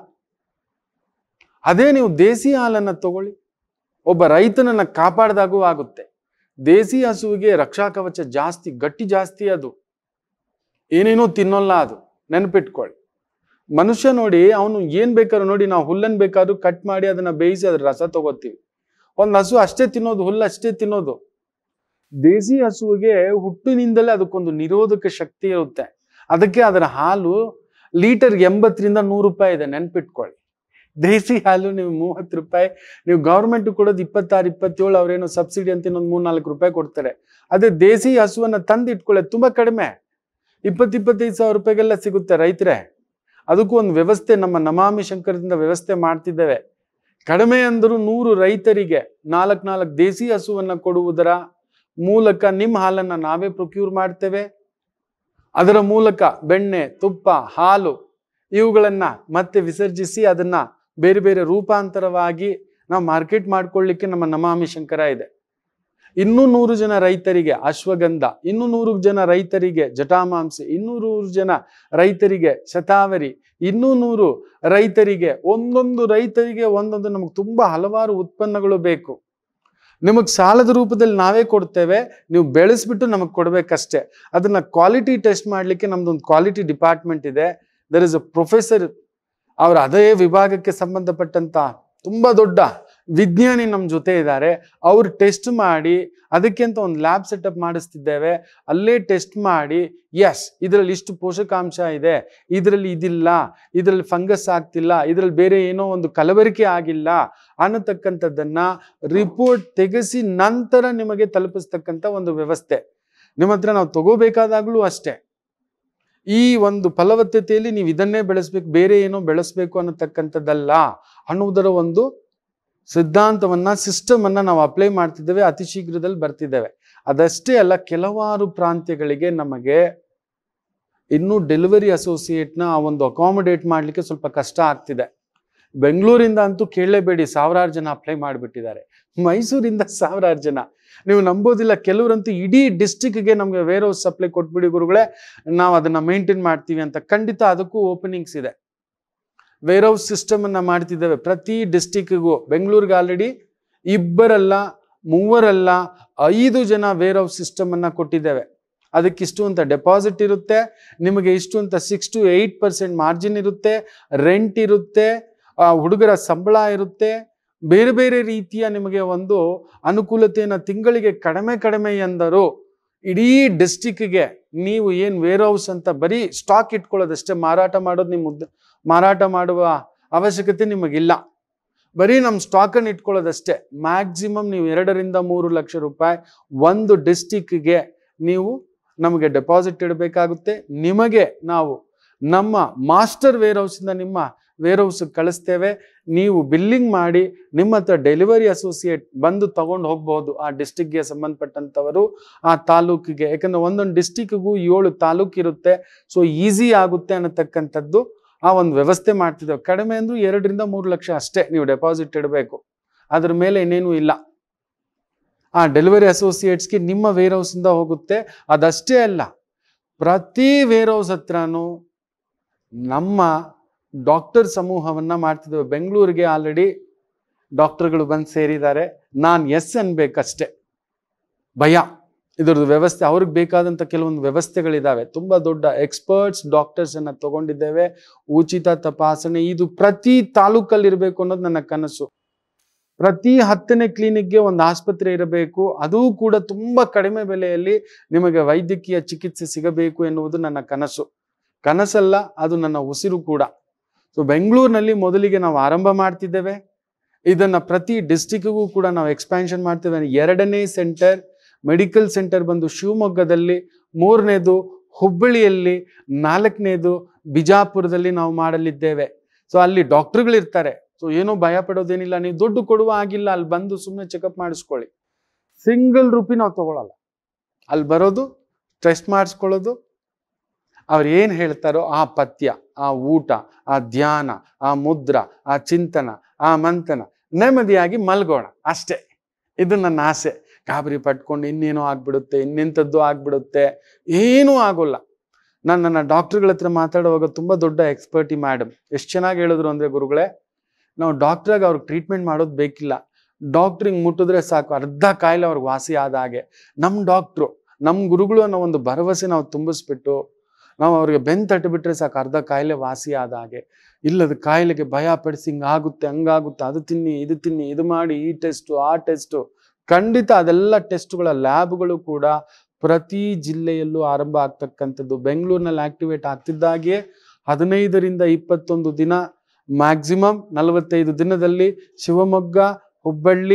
ಅದೇ ನೀವು ದೇಸಿ ಹಾಲನ್ನ ತಗೊಳ್ಳಿ ಒಬ್ಬ ರೈತನನ್ನ ಕಾಪಾಡ್ದಾಗೂ ಆಗುತ್ತೆ ದೇಸಿ ಹಸುವಿಗೆ ರಕ್ಷಾ ಕವಚ ಜಾಸ್ತಿ ಗಟ್ಟಿ ಜಾಸ್ತಿ ಅದು ಏನೇನೋ ತಿನ್ನೋಲ್ಲ ಅದು ನೆನಪಿಟ್ಕೊಳ್ಳಿ ಮನುಷ್ಯ ನೋಡಿ ಅವನು ಏನ್ ಬೇಕಾದ್ರೂ ನೋಡಿ ನಾವು ಹುಲ್ಲನ್ ಬೇಕಾದ್ರೂ ಕಟ್ ಮಾಡಿ ಅದನ್ನ ಬೇಯಿಸಿ ಅದ್ರ ರಸ ತಗೋತೀವಿ ಒಂದು ಹಸು ಅಷ್ಟೇ ತಿನ್ನೋದು ಹುಲ್ಲು ಅಷ್ಟೇ ತಿನ್ನೋದು ದೇಸಿ ಹಸುವಿಗೆ ಹುಟ್ಟಿನಿಂದಲೇ ಅದಕ್ಕೊಂದು ನಿರೋಧಕ ಶಕ್ತಿ ಇರುತ್ತೆ ಅದಕ್ಕೆ ಅದರ ಹಾಲು ಲೀಟರ್ಗೆ ಎಂಬತ್ತರಿಂದ ನೂರು ರೂಪಾಯಿ ಇದೆ ನೆನ್ಪಿಟ್ಕೊಳ್ಳಿ ದೇಸಿ ಹಾಲು ನೀವು ಮೂವತ್ತು ರೂಪಾಯಿ ನೀವು ಗೌರ್ಮೆಂಟ್ ಕೊಡೋದು ಇಪ್ಪತ್ತಾರು ಇಪ್ಪತ್ತೇಳು ಅವ್ರೇನೋ ಸಬ್ಸಿಡಿ ಅಂತ ಇನ್ನೊಂದು ಮೂರ್ ನಾಲ್ಕು ರೂಪಾಯಿ ಕೊಡ್ತಾರೆ ಅದೇ ದೇಸಿ ಹಸುವನ್ನ ತಂದು ಇಟ್ಕೊಳ್ಳೋದು ತುಂಬಾ ಕಡಿಮೆ ಇಪ್ಪತ್ತು ಇಪ್ಪತ್ತೈದು ಸಾವಿರ ರೂಪಾಯಿಗೆಲ್ಲ ಸಿಗುತ್ತೆ ರೈತರೇ ಅದಕ್ಕೂ ಒಂದು ವ್ಯವಸ್ಥೆ ನಮ್ಮ ನಮಾಮಿ ಶಂಕರದಿಂದ ವ್ಯವಸ್ಥೆ ಮಾಡ್ತಿದ್ದೇವೆ ಕಡಿಮೆ ಅಂದರೂ ನೂರು ರೈತರಿಗೆ ನಾಲ್ಕು ನಾಲ್ಕು ದೇಸಿ ಹಸುವನ್ನ ಕೊಡುವುದರ ಮೂಲಕ ನಿಮ್ಮ ಹಾಲನ್ನ ನಾವೇ ಪ್ರೊಕ್ಯೂರ್ ಮಾಡ್ತೇವೆ ಅದರ ಮೂಲಕ ಬೆಣ್ಣೆ ತುಪ್ಪ ಹಾಲು ಇವುಗಳನ್ನ ಮತ್ತೆ ವಿಸರ್ಜಿಸಿ ಅದನ್ನ ಬೇರೆ ಬೇರೆ ರೂಪಾಂತರವಾಗಿ ನಾವು ಮಾರ್ಕೆಟ್ ಮಾಡ್ಕೊಳ್ಳಿಕ್ಕೆ ನಮ್ಮ ನಮಾಮಿ ಶಂಕರ ಇದೆ ಇನ್ನೂ ನೂರು ಜನ ರೈತರಿಗೆ ಅಶ್ವಗಂಧ ಇನ್ನೂ ನೂರು ಜನ ರೈತರಿಗೆ ಜಟಾಮಾಂಸಿ ಇನ್ನೂ ನೂರು ಜನ ರೈತರಿಗೆ ಶತಾವರಿ ಇನ್ನೂ ನೂರು ರೈತರಿಗೆ ಒಂದೊಂದು ರೈತರಿಗೆ ಒಂದೊಂದು ನಮಗೆ ತುಂಬಾ ಹಲವಾರು ಉತ್ಪನ್ನಗಳು ಬೇಕು ನಿಮಗೆ ಸಾಲದ ರೂಪದಲ್ಲಿ ನಾವೇ ಕೊಡ್ತೇವೆ ನೀವು ಬೆಳೆಸ್ಬಿಟ್ಟು ನಮಗೆ ಕೊಡ್ಬೇಕಷ್ಟೇ ಅದನ್ನ ಕ್ವಾಲಿಟಿ ಟೆಸ್ಟ್ ಮಾಡಲಿಕ್ಕೆ ನಮ್ದೊಂದು ಕ್ವಾಲಿಟಿ ಡಿಪಾರ್ಟ್ಮೆಂಟ್ ಇದೆ ದರ್ ಇಸ್ ಅ ಪ್ರೊಫೆಸರ್ ಅವ್ರ ಅದೇ ವಿಭಾಗಕ್ಕೆ ಸಂಬಂಧಪಟ್ಟಂತ ತುಂಬಾ ದೊಡ್ಡ ವಿಜ್ಞಾನಿ ನಮ್ಮ ಜೊತೆ ಇದ್ದಾರೆ ಅವ್ರು ಟೆಸ್ಟ್ ಮಾಡಿ ಅದಕ್ಕೆ ಅಂತ ಒಂದು ಲ್ಯಾಬ್ ಸೆಟಪ್ ಮಾಡಿಸ್ತಿದ್ದೇವೆ ಅಲ್ಲೇ ಟೆಸ್ಟ್ ಮಾಡಿ ಎಸ್ ಇದರಲ್ಲಿ ಇಷ್ಟು ಪೋಷಕಾಂಶ ಇದೆ ಇದರಲ್ಲಿ ಇದಿಲ್ಲ ಇದರಲ್ಲಿ ಫಂಗಸ್ ಆಗ್ತಿಲ್ಲ ಇದರಲ್ಲಿ ಬೇರೆ ಏನೋ ಒಂದು ಕಲಬೆರಕೆ ಆಗಿಲ್ಲ ಅನ್ನತಕ್ಕಂಥದ್ದನ್ನ ರಿಪೋರ್ಟ್ ತೆಗೆಸಿ ನಂತರ ನಿಮಗೆ ತಲುಪಿಸ್ತಕ್ಕಂಥ ಒಂದು ವ್ಯವಸ್ಥೆ ನಿಮ್ಮ ಹತ್ರ ನಾವು ತಗೋಬೇಕಾದಾಗ್ಲೂ ಅಷ್ಟೇ ಈ ಒಂದು ಫಲವತ್ತತೆಯಲ್ಲಿ ನೀವು ಇದನ್ನೇ ಬೆಳೆಸ್ಬೇಕು ಬೇರೆ ಏನೋ ಬೆಳೆಸ್ಬೇಕು ಅನ್ನತಕ್ಕಂಥದ್ದಲ್ಲ ಅನ್ನುವುದರ ಒಂದು ಸಿದ್ಧಾಂತವನ್ನ ಸಿಸ್ಟಮ್ ಅನ್ನ ನಾವು ಅಪ್ಲೈ ಮಾಡ್ತಿದ್ದೇವೆ ಅತಿ ಶೀಘ್ರದಲ್ಲಿ ಬರ್ತಿದ್ದೇವೆ ಅದಷ್ಟೇ ಅಲ್ಲ ಕೆಲವಾರು ಪ್ರಾಂತ್ಯಗಳಿಗೆ ನಮಗೆ ಇನ್ನೂ ಡೆಲಿವರಿ ಅಸೋಸಿಯೇಟ್ನ ಆ ಒಂದು ಅಕಾಮಿಡೇಟ್ ಮಾಡಲಿಕ್ಕೆ ಸ್ವಲ್ಪ ಕಷ್ಟ ಆಗ್ತಿದೆ ಬೆಂಗಳೂರಿಂದ ಅಂತೂ ಕೇಳಲೇಬೇಡಿ ಸಾವಿರಾರು ಜನ ಅಪ್ಲೈ ಮಾಡಿಬಿಟ್ಟಿದ್ದಾರೆ ಮೈಸೂರಿಂದ ಸಾವಿರಾರು ಜನ ನೀವು ನಂಬೋದಿಲ್ಲ ಕೆಲವರಂತೂ ಇಡೀ ಡಿಸ್ಟಿಕ್ಗೆ ನಮಗೆ ವೇರ್ ಹೌಸ್ ಸಪ್ಲೈ ಕೊಟ್ಬಿಡಿ ಗುರುಗಳೇ ನಾವು ಅದನ್ನ ಮೇಂಟೈನ್ ಮಾಡ್ತೀವಿ ಅಂತ ಖಂಡಿತ ಅದಕ್ಕೂ ಓಪನಿಂಗ್ಸ್ ಇದೆ ವೇರ್ ಹೌಸ್ ಸಿಸ್ಟಮ್ ಅನ್ನ ಮಾಡ್ತಿದ್ದೇವೆ ಪ್ರತಿ ಡಿಸ್ಟಿಕ್ಗೂ ಬೆಂಗಳೂರಿಗೆ ಆಲ್ರೆಡಿ ಇಬ್ಬರಲ್ಲ ಮೂವರಲ್ಲ ಐದು ಜನ ವೇರ್ ಹೌಸ್ ಸಿಸ್ಟಮ್ ಅನ್ನ ಕೊಟ್ಟಿದ್ದೇವೆ ಅದಕ್ಕಿಷ್ಟು ಅಂತ ಡೆಪಾಸಿಟ್ ಇರುತ್ತೆ ನಿಮಗೆ ಇಷ್ಟು ಅಂತ six to eight percent margin ಇರುತ್ತೆ ರೆಂಟ್ ಇರುತ್ತೆ ಆ, ಹುಡುಗರ ಸಂಬಳ ಇರುತ್ತೆ ಬೇರೆ ಬೇರೆ ರೀತಿಯ ನಿಮಗೆ ಒಂದು ಅನುಕೂಲತೆಯನ್ನು ತಿಂಗಳಿಗೆ ಕಡಿಮೆ ಕಡಿಮೆ ಎಂದರು ಇಡೀ ಡಿಸ್ಟಿಕ್ಗೆ ನೀವು ಏನು ವೇರ್ ಹೌಸ್ ಅಂತ ಬರೀ ಸ್ಟಾಕ್ ಇಟ್ಕೊಳ್ಳೋದಷ್ಟೇ ಮಾರಾಟ ಮಾಡೋದು ನಿಮ್ಮ ಉದ್ದ ಮಾರಾಟ ಮಾಡುವ ಅವಶ್ಯಕತೆ ನಿಮಗಿಲ್ಲ ಬರೀ ನಮ್ಮ ಸ್ಟಾಕನ್ನು ಇಟ್ಕೊಳ್ಳೋದಷ್ಟೇ ಮ್ಯಾಕ್ಸಿಮಮ್ ನೀವು ಎರಡರಿಂದ ಮೂರು ಲಕ್ಷ ರೂಪಾಯಿ ಒಂದು ಡಿಸ್ಟಿಕ್ಗೆ ನೀವು ನಮಗೆ ಡೆಪಾಸಿಟ್ ಇಡಬೇಕಾಗುತ್ತೆ ನಿಮಗೆ ನಾವು ನಮ್ಮ ಮಾಸ್ಟರ್ ವೇರ್ ಹೌಸಿಂದ ನಿಮ್ಮ ವೇರ್ ಹೌಸ್ಗೆ ಕಳಿಸ್ತೇವೆ ನೀವು ಬಿಲ್ಲಿಂಗ್ ಮಾಡಿ ನಿಮ್ಮ ಹತ್ರ ಡೆಲಿವರಿ ಅಸೋಸಿಯೇಟ್ ಬಂದು ತಗೊಂಡು ಹೋಗ್ಬಹುದು ಆ ಡಿಸ್ಟಿಕ್ಗೆ ಸಂಬಂಧಪಟ್ಟಂಥವರು ಆ ತಾಲೂಕಿಗೆ ಯಾಕಂದ್ರೆ ಒಂದೊಂದು ಡಿಸ್ಟಿಕ್ಗೂ ಏಳು ತಾಲೂಕು ಇರುತ್ತೆ ಸೊ ಈಸಿ ಆಗುತ್ತೆ ಅನ್ನತಕ್ಕಂಥದ್ದು ಆ ಒಂದು ವ್ಯವಸ್ಥೆ ಮಾಡ್ತಿದ್ದೇವೆ ಕಡಿಮೆ ಅಂದ್ರೂ ಎರಡರಿಂದ ಮೂರು ಲಕ್ಷ ಅಷ್ಟೇ ನೀವು ಡೆಪಾಸಿಟ್ ಇಡಬೇಕು ಅದ್ರ ಮೇಲೆ ಇನ್ನೇನು ಇಲ್ಲ ಆ ಡೆಲಿವರಿ ಅಸೋಸಿಯೇಟ್ಸ್ಗೆ ನಿಮ್ಮ ವೇರ್ ಹೌಸಿಂದ ಹೋಗುತ್ತೆ ಅದಷ್ಟೇ ಅಲ್ಲ ಪ್ರತಿ ವೇರ್ ಹೌಸ್ ಹತ್ರನೂ ನಮ್ಮ ಡಾಕ್ಟರ್ ಸಮೂಹವನ್ನ ಮಾಡ್ತಿದ್ದೇವೆ ಬೆಂಗಳೂರಿಗೆ ಆಲ್ರೆಡಿ ಡಾಕ್ಟರ್ಗಳು ಬಂದು ಸೇರಿದ್ದಾರೆ ನಾನು ಎಸ್ ಅನ್ಬೇಕಷ್ಟೆ ಭಯ ಇದ್ರದ್ದು ವ್ಯವಸ್ಥೆ ಅವ್ರಿಗೆ ಬೇಕಾದಂಥ ಕೆಲವೊಂದು ವ್ಯವಸ್ಥೆಗಳಿದ್ದಾವೆ ತುಂಬ ದೊಡ್ಡ ಎಕ್ಸ್ಪರ್ಟ್ಸ್ ಡಾಕ್ಟರ್ಸ್ ಅನ್ನ ತಗೊಂಡಿದ್ದೇವೆ ಉಚಿತ ತಪಾಸಣೆ ಇದು ಪ್ರತಿ ತಾಲೂಕಲ್ಲಿ ಇರಬೇಕು ಅನ್ನೋದು ನನ್ನ ಕನಸು ಪ್ರತಿ ಹತ್ತನೇ ಕ್ಲಿನಿಕ್ಗೆ ಒಂದು ಆಸ್ಪತ್ರೆ ಇರಬೇಕು ಅದೂ ಕೂಡ ತುಂಬ ಕಡಿಮೆ ಬೆಲೆಯಲ್ಲಿ ನಿಮಗೆ ವೈದ್ಯಕೀಯ ಚಿಕಿತ್ಸೆ ಸಿಗಬೇಕು ಎನ್ನುವುದು ನನ್ನ ಕನಸು ಕನಸಲ್ಲ ಅದು ನನ್ನ ಉಸಿರು ಕೂಡ ಸೊ ಬೆಂಗಳೂರಿನಲ್ಲಿ ಮೊದಲಿಗೆ ನಾವು ಆರಂಭ ಮಾಡ್ತಿದ್ದೇವೆ ಇದನ್ನ ಪ್ರತಿ ಡಿಸ್ಟಿಕ್ಗೂ ಕೂಡ ನಾವು ಎಕ್ಸ್ಪ್ಯಾನ್ಷನ್ ಮಾಡ್ತೇವೆ ಎರಡನೇ ಸೆಂಟರ್ ಮೆಡಿಕಲ್ ಸೆಂಟರ್ ಬಂದು ಶಿವಮೊಗ್ಗದಲ್ಲಿ ಮೂರನೇದು ಹುಬ್ಬಳ್ಳಿಯಲ್ಲಿ ನಾಲ್ಕನೇದು ಬಿಜಾಪುರದಲ್ಲಿ ನಾವು ಮಾಡಲಿದ್ದೇವೆ ಸೊ ಅಲ್ಲಿ ಡಾಕ್ಟರ್ಗಳಿರ್ತಾರೆ ಸೊ ಏನೋ ಭಯ ಪಡೋದೇನಿಲ್ಲ ನೀವು ದುಡ್ಡು ಕೊಡುವ ಆಗಿಲ್ಲ ಅಲ್ಲಿ ಬಂದು ಸುಮ್ಮನೆ ಚೆಕಪ್ ಮಾಡಿಸ್ಕೊಳ್ಳಿ ಸಿಂಗಲ್ ರೂಪಿ ನಾವು ತಗೊಳಲ್ಲ ಅಲ್ಲಿ ಬರೋದು ಟೆಸ್ಟ್ ಮಾಡಿಸ್ಕೊಳ್ಳೋದು ಅವ್ರು ಏನು ಹೇಳ್ತಾರೋ ಆ ಪಥ್ಯ ಆ ಊಟ ಆ ಧ್ಯಾನ ಆ ಮುದ್ರ ಆ ಚಿಂತನ ಆ ಮಂಥನ ನೆಮ್ಮದಿಯಾಗಿ ಮಲ್ಗೋಣ ಅಷ್ಟೇ ಇದು ನನ್ನ ಆಸೆ ಗಾಬರಿ ಪಟ್ಕೊಂಡು ಇನ್ನೇನೋ ಆಗ್ಬಿಡುತ್ತೆ ಇನ್ನೆಂಥದ್ದು ಆಗ್ಬಿಡುತ್ತೆ ಏನೂ ಆಗೋಲ್ಲ ನಾನು ನನ್ನ ಡಾಕ್ಟ್ರುಗಳ ಹತ್ರ ಮಾತಾಡುವಾಗ ತುಂಬ ದೊಡ್ಡ ಎಕ್ಸ್ಪರ್ಟಿ ಮೇಡಮ್ ಎಷ್ಟು ಚೆನ್ನಾಗಿ ಹೇಳಿದ್ರು ಅಂದರೆ ಗುರುಗಳೇ ನಾವು ಡಾಕ್ಟ್ರಾಗ ಅವ್ರಿಗೆ ಟ್ರೀಟ್ಮೆಂಟ್ ಮಾಡೋದು ಬೇಕಿಲ್ಲ ಡಾಕ್ಟ್ರಿಗೆ ಮುಟ್ಟಿದ್ರೆ ಸಾಕು ಅರ್ಧ ಕಾಯಿಲೆ ಅವ್ರಿಗೆ ವಾಸಿ ಆದ ಹಾಗೆ ನಮ್ಮ ಡಾಕ್ಟ್ರು ನಮ್ಮ ಗುರುಗಳು ಅನ್ನೋ ಒಂದು ಭರವಸೆ ನಾವು ತುಂಬಿಸ್ಬಿಟ್ಟು ನಾವು ಅವ್ರಿಗೆ ಬೆನ್ ತಟ್ಟಿಬಿಟ್ರೆ ಸಾಕು ಅರ್ಧ ಕಾಯಿಲೆ ವಾಸಿ ಆದ ಹಾಗೆ ಇಲ್ಲದ ಕಾಯಿಲೆಗೆ ಭಯ ಪಡಿಸಿ ಹಿಂಗಾಗುತ್ತೆ ಹಂಗಾಗುತ್ತೆ ಅದು ತಿನ್ನಿ ಇದು ತಿನ್ನಿ ಇದು ಮಾಡಿ ಈ ಟೆಸ್ಟು ಆ ಟೆಸ್ಟು ಖಂಡಿತ ಅದೆಲ್ಲ ಟೆಸ್ಟ್ಗಳ ಲ್ಯಾಬ್ಗಳು ಕೂಡ ಪ್ರತಿ ಜಿಲ್ಲೆಯಲ್ಲೂ ಆರಂಭ ಆಗ್ತಕ್ಕಂಥದ್ದು ಬೆಂಗಳೂರಿನಲ್ಲಿ ಆಕ್ಟಿವೇಟ್ ಆಗ್ತಿದ್ದಾಗೆ ಹದಿನೈದರಿಂದ ಇಪ್ಪತ್ತೊಂದು ದಿನ ಮ್ಯಾಕ್ಸಿಮಮ್ ನಲವತ್ತೈದು ದಿನದಲ್ಲಿ ಶಿವಮೊಗ್ಗ ಹುಬ್ಬಳ್ಳಿ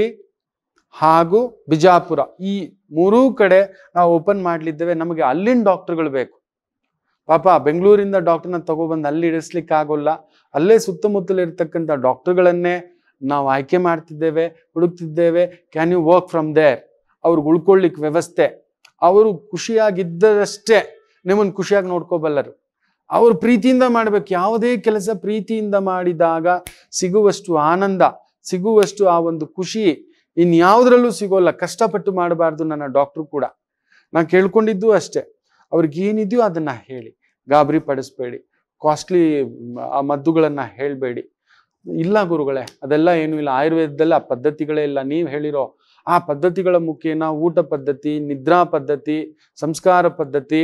ಹಾಗೂ ಬಿಜಾಪುರ ಈ ಮೂರೂ ಕಡೆ ನಾವು ಓಪನ್ ಮಾಡಲಿದ್ದೇವೆ ನಮಗೆ ಅಲ್ಲಿನ ಡಾಕ್ಟರ್ಗಳು ಬೇಕು ಪಾಪ ಬೆಂಗಳೂರಿಂದ ಡಾಕ್ಟರ್ನ ತಗೊಬಂದು ಅಲ್ಲಿ ಇಡಿಸ್ಲಿಕ್ಕೆ ಆಗೋಲ್ಲ ಅಲ್ಲೇ ಸುತ್ತಮುತ್ತಲು ಇರ್ತಕ್ಕಂಥ ಡಾಕ್ಟರ್ಗಳನ್ನೇ ನಾವು ಆಯ್ಕೆ ಮಾಡ್ತಿದ್ದೇವೆ ಹುಡುಕ್ತಿದ್ದೇವೆ can you work from there ಅವ್ರಿಗೆ ಉಳ್ಕೊಳ್ಳಿಕ್ಕೆ ವ್ಯವಸ್ಥೆ ಅವರು ಖುಷಿಯಾಗಿದ್ದರಷ್ಟೇ ನಿಮ್ಮನ್ನು ಖುಷಿಯಾಗಿ ನೋಡ್ಕೋಬಲ್ಲರು ಅವ್ರು ಪ್ರೀತಿಯಿಂದ ಮಾಡ್ಬೇಕು ಯಾವುದೇ ಕೆಲಸ ಪ್ರೀತಿಯಿಂದ ಮಾಡಿದಾಗ ಸಿಗುವಷ್ಟು ಆನಂದ ಸಿಗುವಷ್ಟು ಆ ಒಂದು ಖುಷಿ ಇನ್ಯಾವುದ್ರಲ್ಲೂ ಸಿಗೋಲ್ಲ ಕಷ್ಟಪಟ್ಟು ಮಾಡಬಾರ್ದು ನನ್ನ ಡಾಕ್ಟ್ರು ಕೂಡ ನಾನು ಕೇಳ್ಕೊಂಡಿದ್ದು ಅಷ್ಟೇ ಅವ್ರಿಗೆ ಏನಿದೆಯೋ ಅದನ್ನ ಹೇಳಿ ಗಾಬರಿ ಪಡಿಸ್ಬೇಡಿ ಕಾಸ್ಟ್ಲಿ ಆ ಮದ್ದುಗಳನ್ನ ಹೇಳಬೇಡಿ ಇಲ್ಲ ಗುರುಗಳೇ ಅದೆಲ್ಲ ಏನೂ ಇಲ್ಲ ಆಯುರ್ವೇದದಲ್ಲಿ ಆ ಪದ್ಧತಿಗಳೇ ಇಲ್ಲ ನೀವು ಹೇಳಿರೋ ಆ ಪದ್ಧತಿಗಳ ಮುಖೇನ ಊಟ ಪದ್ಧತಿ ನಿದ್ರಾ ಪದ್ಧತಿ ಸಂಸ್ಕಾರ ಪದ್ಧತಿ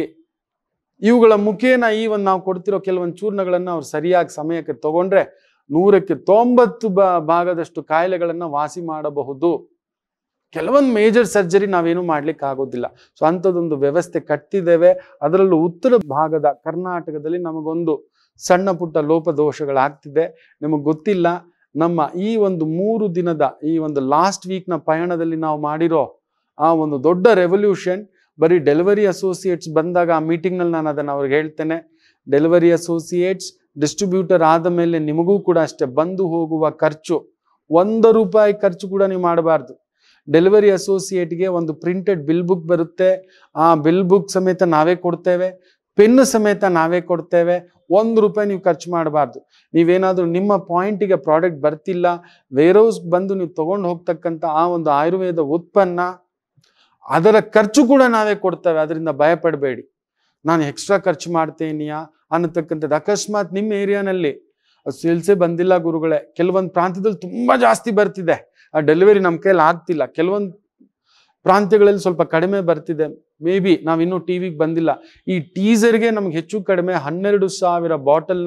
ಇವುಗಳ ಮುಖೇನ ಈ ಒಂದು ನಾವು ಕೊಡ್ತಿರೋ ಕೆಲವೊಂದು ಚೂರ್ಣಗಳನ್ನ ಅವ್ರು ಸರಿಯಾಗಿ ಸಮಯಕ್ಕೆ ತಗೊಂಡ್ರೆ ನೂರಕ್ಕೆ ತೊಂಬತ್ತು ಬ ಭಾಗದಷ್ಟು ಕಾಯಿಲೆಗಳನ್ನ ವಾಸಿ ಮಾಡಬಹುದು ಕೆಲವೊಂದು ಮೇಜರ್ ಸರ್ಜರಿ ನಾವೇನು ಮಾಡ್ಲಿಕ್ಕೆ ಆಗೋದಿಲ್ಲ ಸೊ ಅಂಥದ್ದೊಂದು ವ್ಯವಸ್ಥೆ ಕಟ್ಟಿದ್ದೇವೆ ಅದರಲ್ಲೂ ಉತ್ತರ ಭಾಗದ ಕರ್ನಾಟಕದಲ್ಲಿ ನಮಗೊಂದು ಸಣ್ಣ ಪುಟ್ಟ ಲೋಪದೋಷಗಳಾಗ್ತಿದೆ ನಿಮಗೆ ಗೊತ್ತಿಲ್ಲ ನಮ್ಮ ಈ ಒಂದು ಮೂರು ದಿನದ ಈ ಒಂದು ಲಾಸ್ಟ್ ವೀಕ್ನ ಪಯಣದಲ್ಲಿ ನಾವು ಮಾಡಿರೋ ಆ ಒಂದು ದೊಡ್ಡ ರೆವಲ್ಯೂಷನ್ ಬರೀ ಡೆಲಿವರಿ ಅಸೋಸಿಯೇಟ್ಸ್ ಬಂದಾಗ ಆ ಮೀಟಿಂಗ್ನಲ್ಲಿ ನಾನು ಅದನ್ನು ಅವ್ರಿಗೆ ಹೇಳ್ತೇನೆ ಡೆಲಿವರಿ ಅಸೋಸಿಯೇಟ್ಸ್ ಡಿಸ್ಟ್ರಿಬ್ಯೂಟರ್ ಆದ ಮೇಲೆ ನಿಮಗೂ ಕೂಡ ಅಷ್ಟೇ ಬಂದು ಹೋಗುವ ಖರ್ಚು ಒಂದು ರೂಪಾಯಿ ಖರ್ಚು ಕೂಡ ನೀವು ಮಾಡಬಾರ್ದು ಡೆಲಿವರಿ ಅಸೋಸಿಯೇಟ್ಗೆ ಒಂದು ಪ್ರಿಂಟೆಡ್ ಬಿಲ್ ಬುಕ್ ಬರುತ್ತೆ ಆ ಬಿಲ್ ಬುಕ್ ಸಮೇತ ನಾವೇ ಕೊಡ್ತೇವೆ ಪೆನ್ ಸಮೇತ ನಾವೇ ಕೊಡ್ತೇವೆ ಒಂದು ರೂಪಾಯಿ ನೀವು ಖರ್ಚು ಮಾಡಬಾರ್ದು ನೀವೇನಾದರೂ ನಿಮ್ಮ ಪಾಯಿಂಟಿಗೆ ಪ್ರಾಡಕ್ಟ್ ಬರ್ತಿಲ್ಲ ವೇರೋಸ್ ಬಂದು ನೀವು ತಗೊಂಡು ಹೋಗ್ತಕ್ಕಂಥ ಆ ಒಂದು ಆಯುರ್ವೇದ ಉತ್ಪನ್ನ ಅದರ ಖರ್ಚು ಕೂಡ ನಾವೇ ಕೊಡ್ತೇವೆ ಅದರಿಂದ ಭಯಪಡಬೇಡಿ ನಾನು ಎಕ್ಸ್ಟ್ರಾ ಖರ್ಚು ಮಾಡ್ತೇನೆಯಾ ಅನ್ನತಕ್ಕಂಥದ್ದು ಅಕಸ್ಮಾತ್ ನಿಮ್ಮ ಏರಿಯಾನಲ್ಲಿ ಸೇಲ್ಸೇ ಬಂದಿಲ್ಲ ಗುರುಗಳೇ ಕೆಲವೊಂದು ಪ್ರಾಂತ್ಯದಲ್ಲಿ ತುಂಬಾ ಜಾಸ್ತಿ ಬರ್ತಿದೆ ಆ ಡೆಲಿವರಿ ನಮ್ಮ ಕೈಯಲ್ಲಿ ಆಗ್ತಿಲ್ಲ ಕೆಲವೊಂದು ಪ್ರಾಂತ್ಯಗಳಲ್ಲಿ ಸ್ವಲ್ಪ ಕಡಿಮೆ ಬರ್ತಿದೆ ಮೇ ಬಿ ನಾವಿನ್ನೂ ಟಿ ವಿಗೆ ಬಂದಿಲ್ಲ ಈ ಟೀಸರ್ಗೆ ನಮ್ಗೆ ಹೆಚ್ಚು ಕಡಿಮೆ ಹನ್ನೆರಡು ಸಾವಿರ ಬಾಟಲ್ನ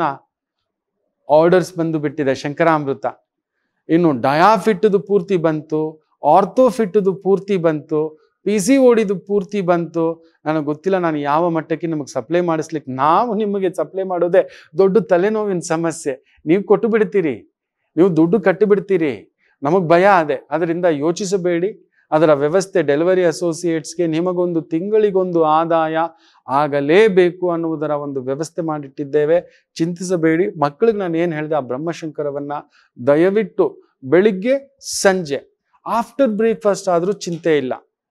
ಆರ್ಡರ್ಸ್ ಬಂದು ಬಿಟ್ಟಿದೆ ಶಂಕರಾಮೃತ ಇನ್ನು ಡಯಾಫಿಟ್ದು ಪೂರ್ತಿ ಬಂತು ಆರ್ಥೋಫಿಟ್ದು ಪೂರ್ತಿ ಬಂತು ಪಿ ಸಿ ಓಡಿದು ಪೂರ್ತಿ ಬಂತು ನನಗೆ ಗೊತ್ತಿಲ್ಲ ನಾನು ಯಾವ ಮಟ್ಟಕ್ಕೆ ನಿಮಗೆ ಸಪ್ಲೈ ಮಾಡಿಸ್ಲಿಕ್ಕೆ ನಾವು ನಿಮಗೆ ಸಪ್ಲೈ ಮಾಡೋದೇ ದೊಡ್ಡ ತಲೆನೋವಿನ ಸಮಸ್ಯೆ ನೀವು ಕೊಟ್ಟು ಬಿಡ್ತೀರಿ ನೀವು ದುಡ್ಡು ಕಟ್ಟಿ ಬಿಡ್ತೀರಿ ನಮಗೆ ಭಯ ಅದೇ ಅದರಿಂದ ಯೋಚಿಸಬೇಡಿ ಅದರ ವ್ಯವಸ್ಥೆ ಡೆಲಿವರಿ ಅಸೋಸಿಯೇಟ್ಸ್ಗೆ ನಿಮಗೊಂದು ತಿಂಗಳಿಗೊಂದು ಆದಾಯ ಆಗಲೇಬೇಕು ಅನ್ನುವುದರ ಒಂದು ವ್ಯವಸ್ಥೆ ಮಾಡಿಟ್ಟಿದ್ದೇವೆ ಚಿಂತಿಸಬೇಡಿ ಮಕ್ಕಳಿಗೆ ನಾನು ಏನು ಹೇಳಿದೆ ಆ ಬ್ರಹ್ಮಶಂಕರವನ್ನ ದಯವಿಟ್ಟು ಬೆಳಿಗ್ಗೆ ಸಂಜೆ ಆಫ್ಟರ್ ಬ್ರೇಕ್ಫಾಸ್ಟ್ ಆದರೂ ಚಿಂತೆ ಇಲ್ಲ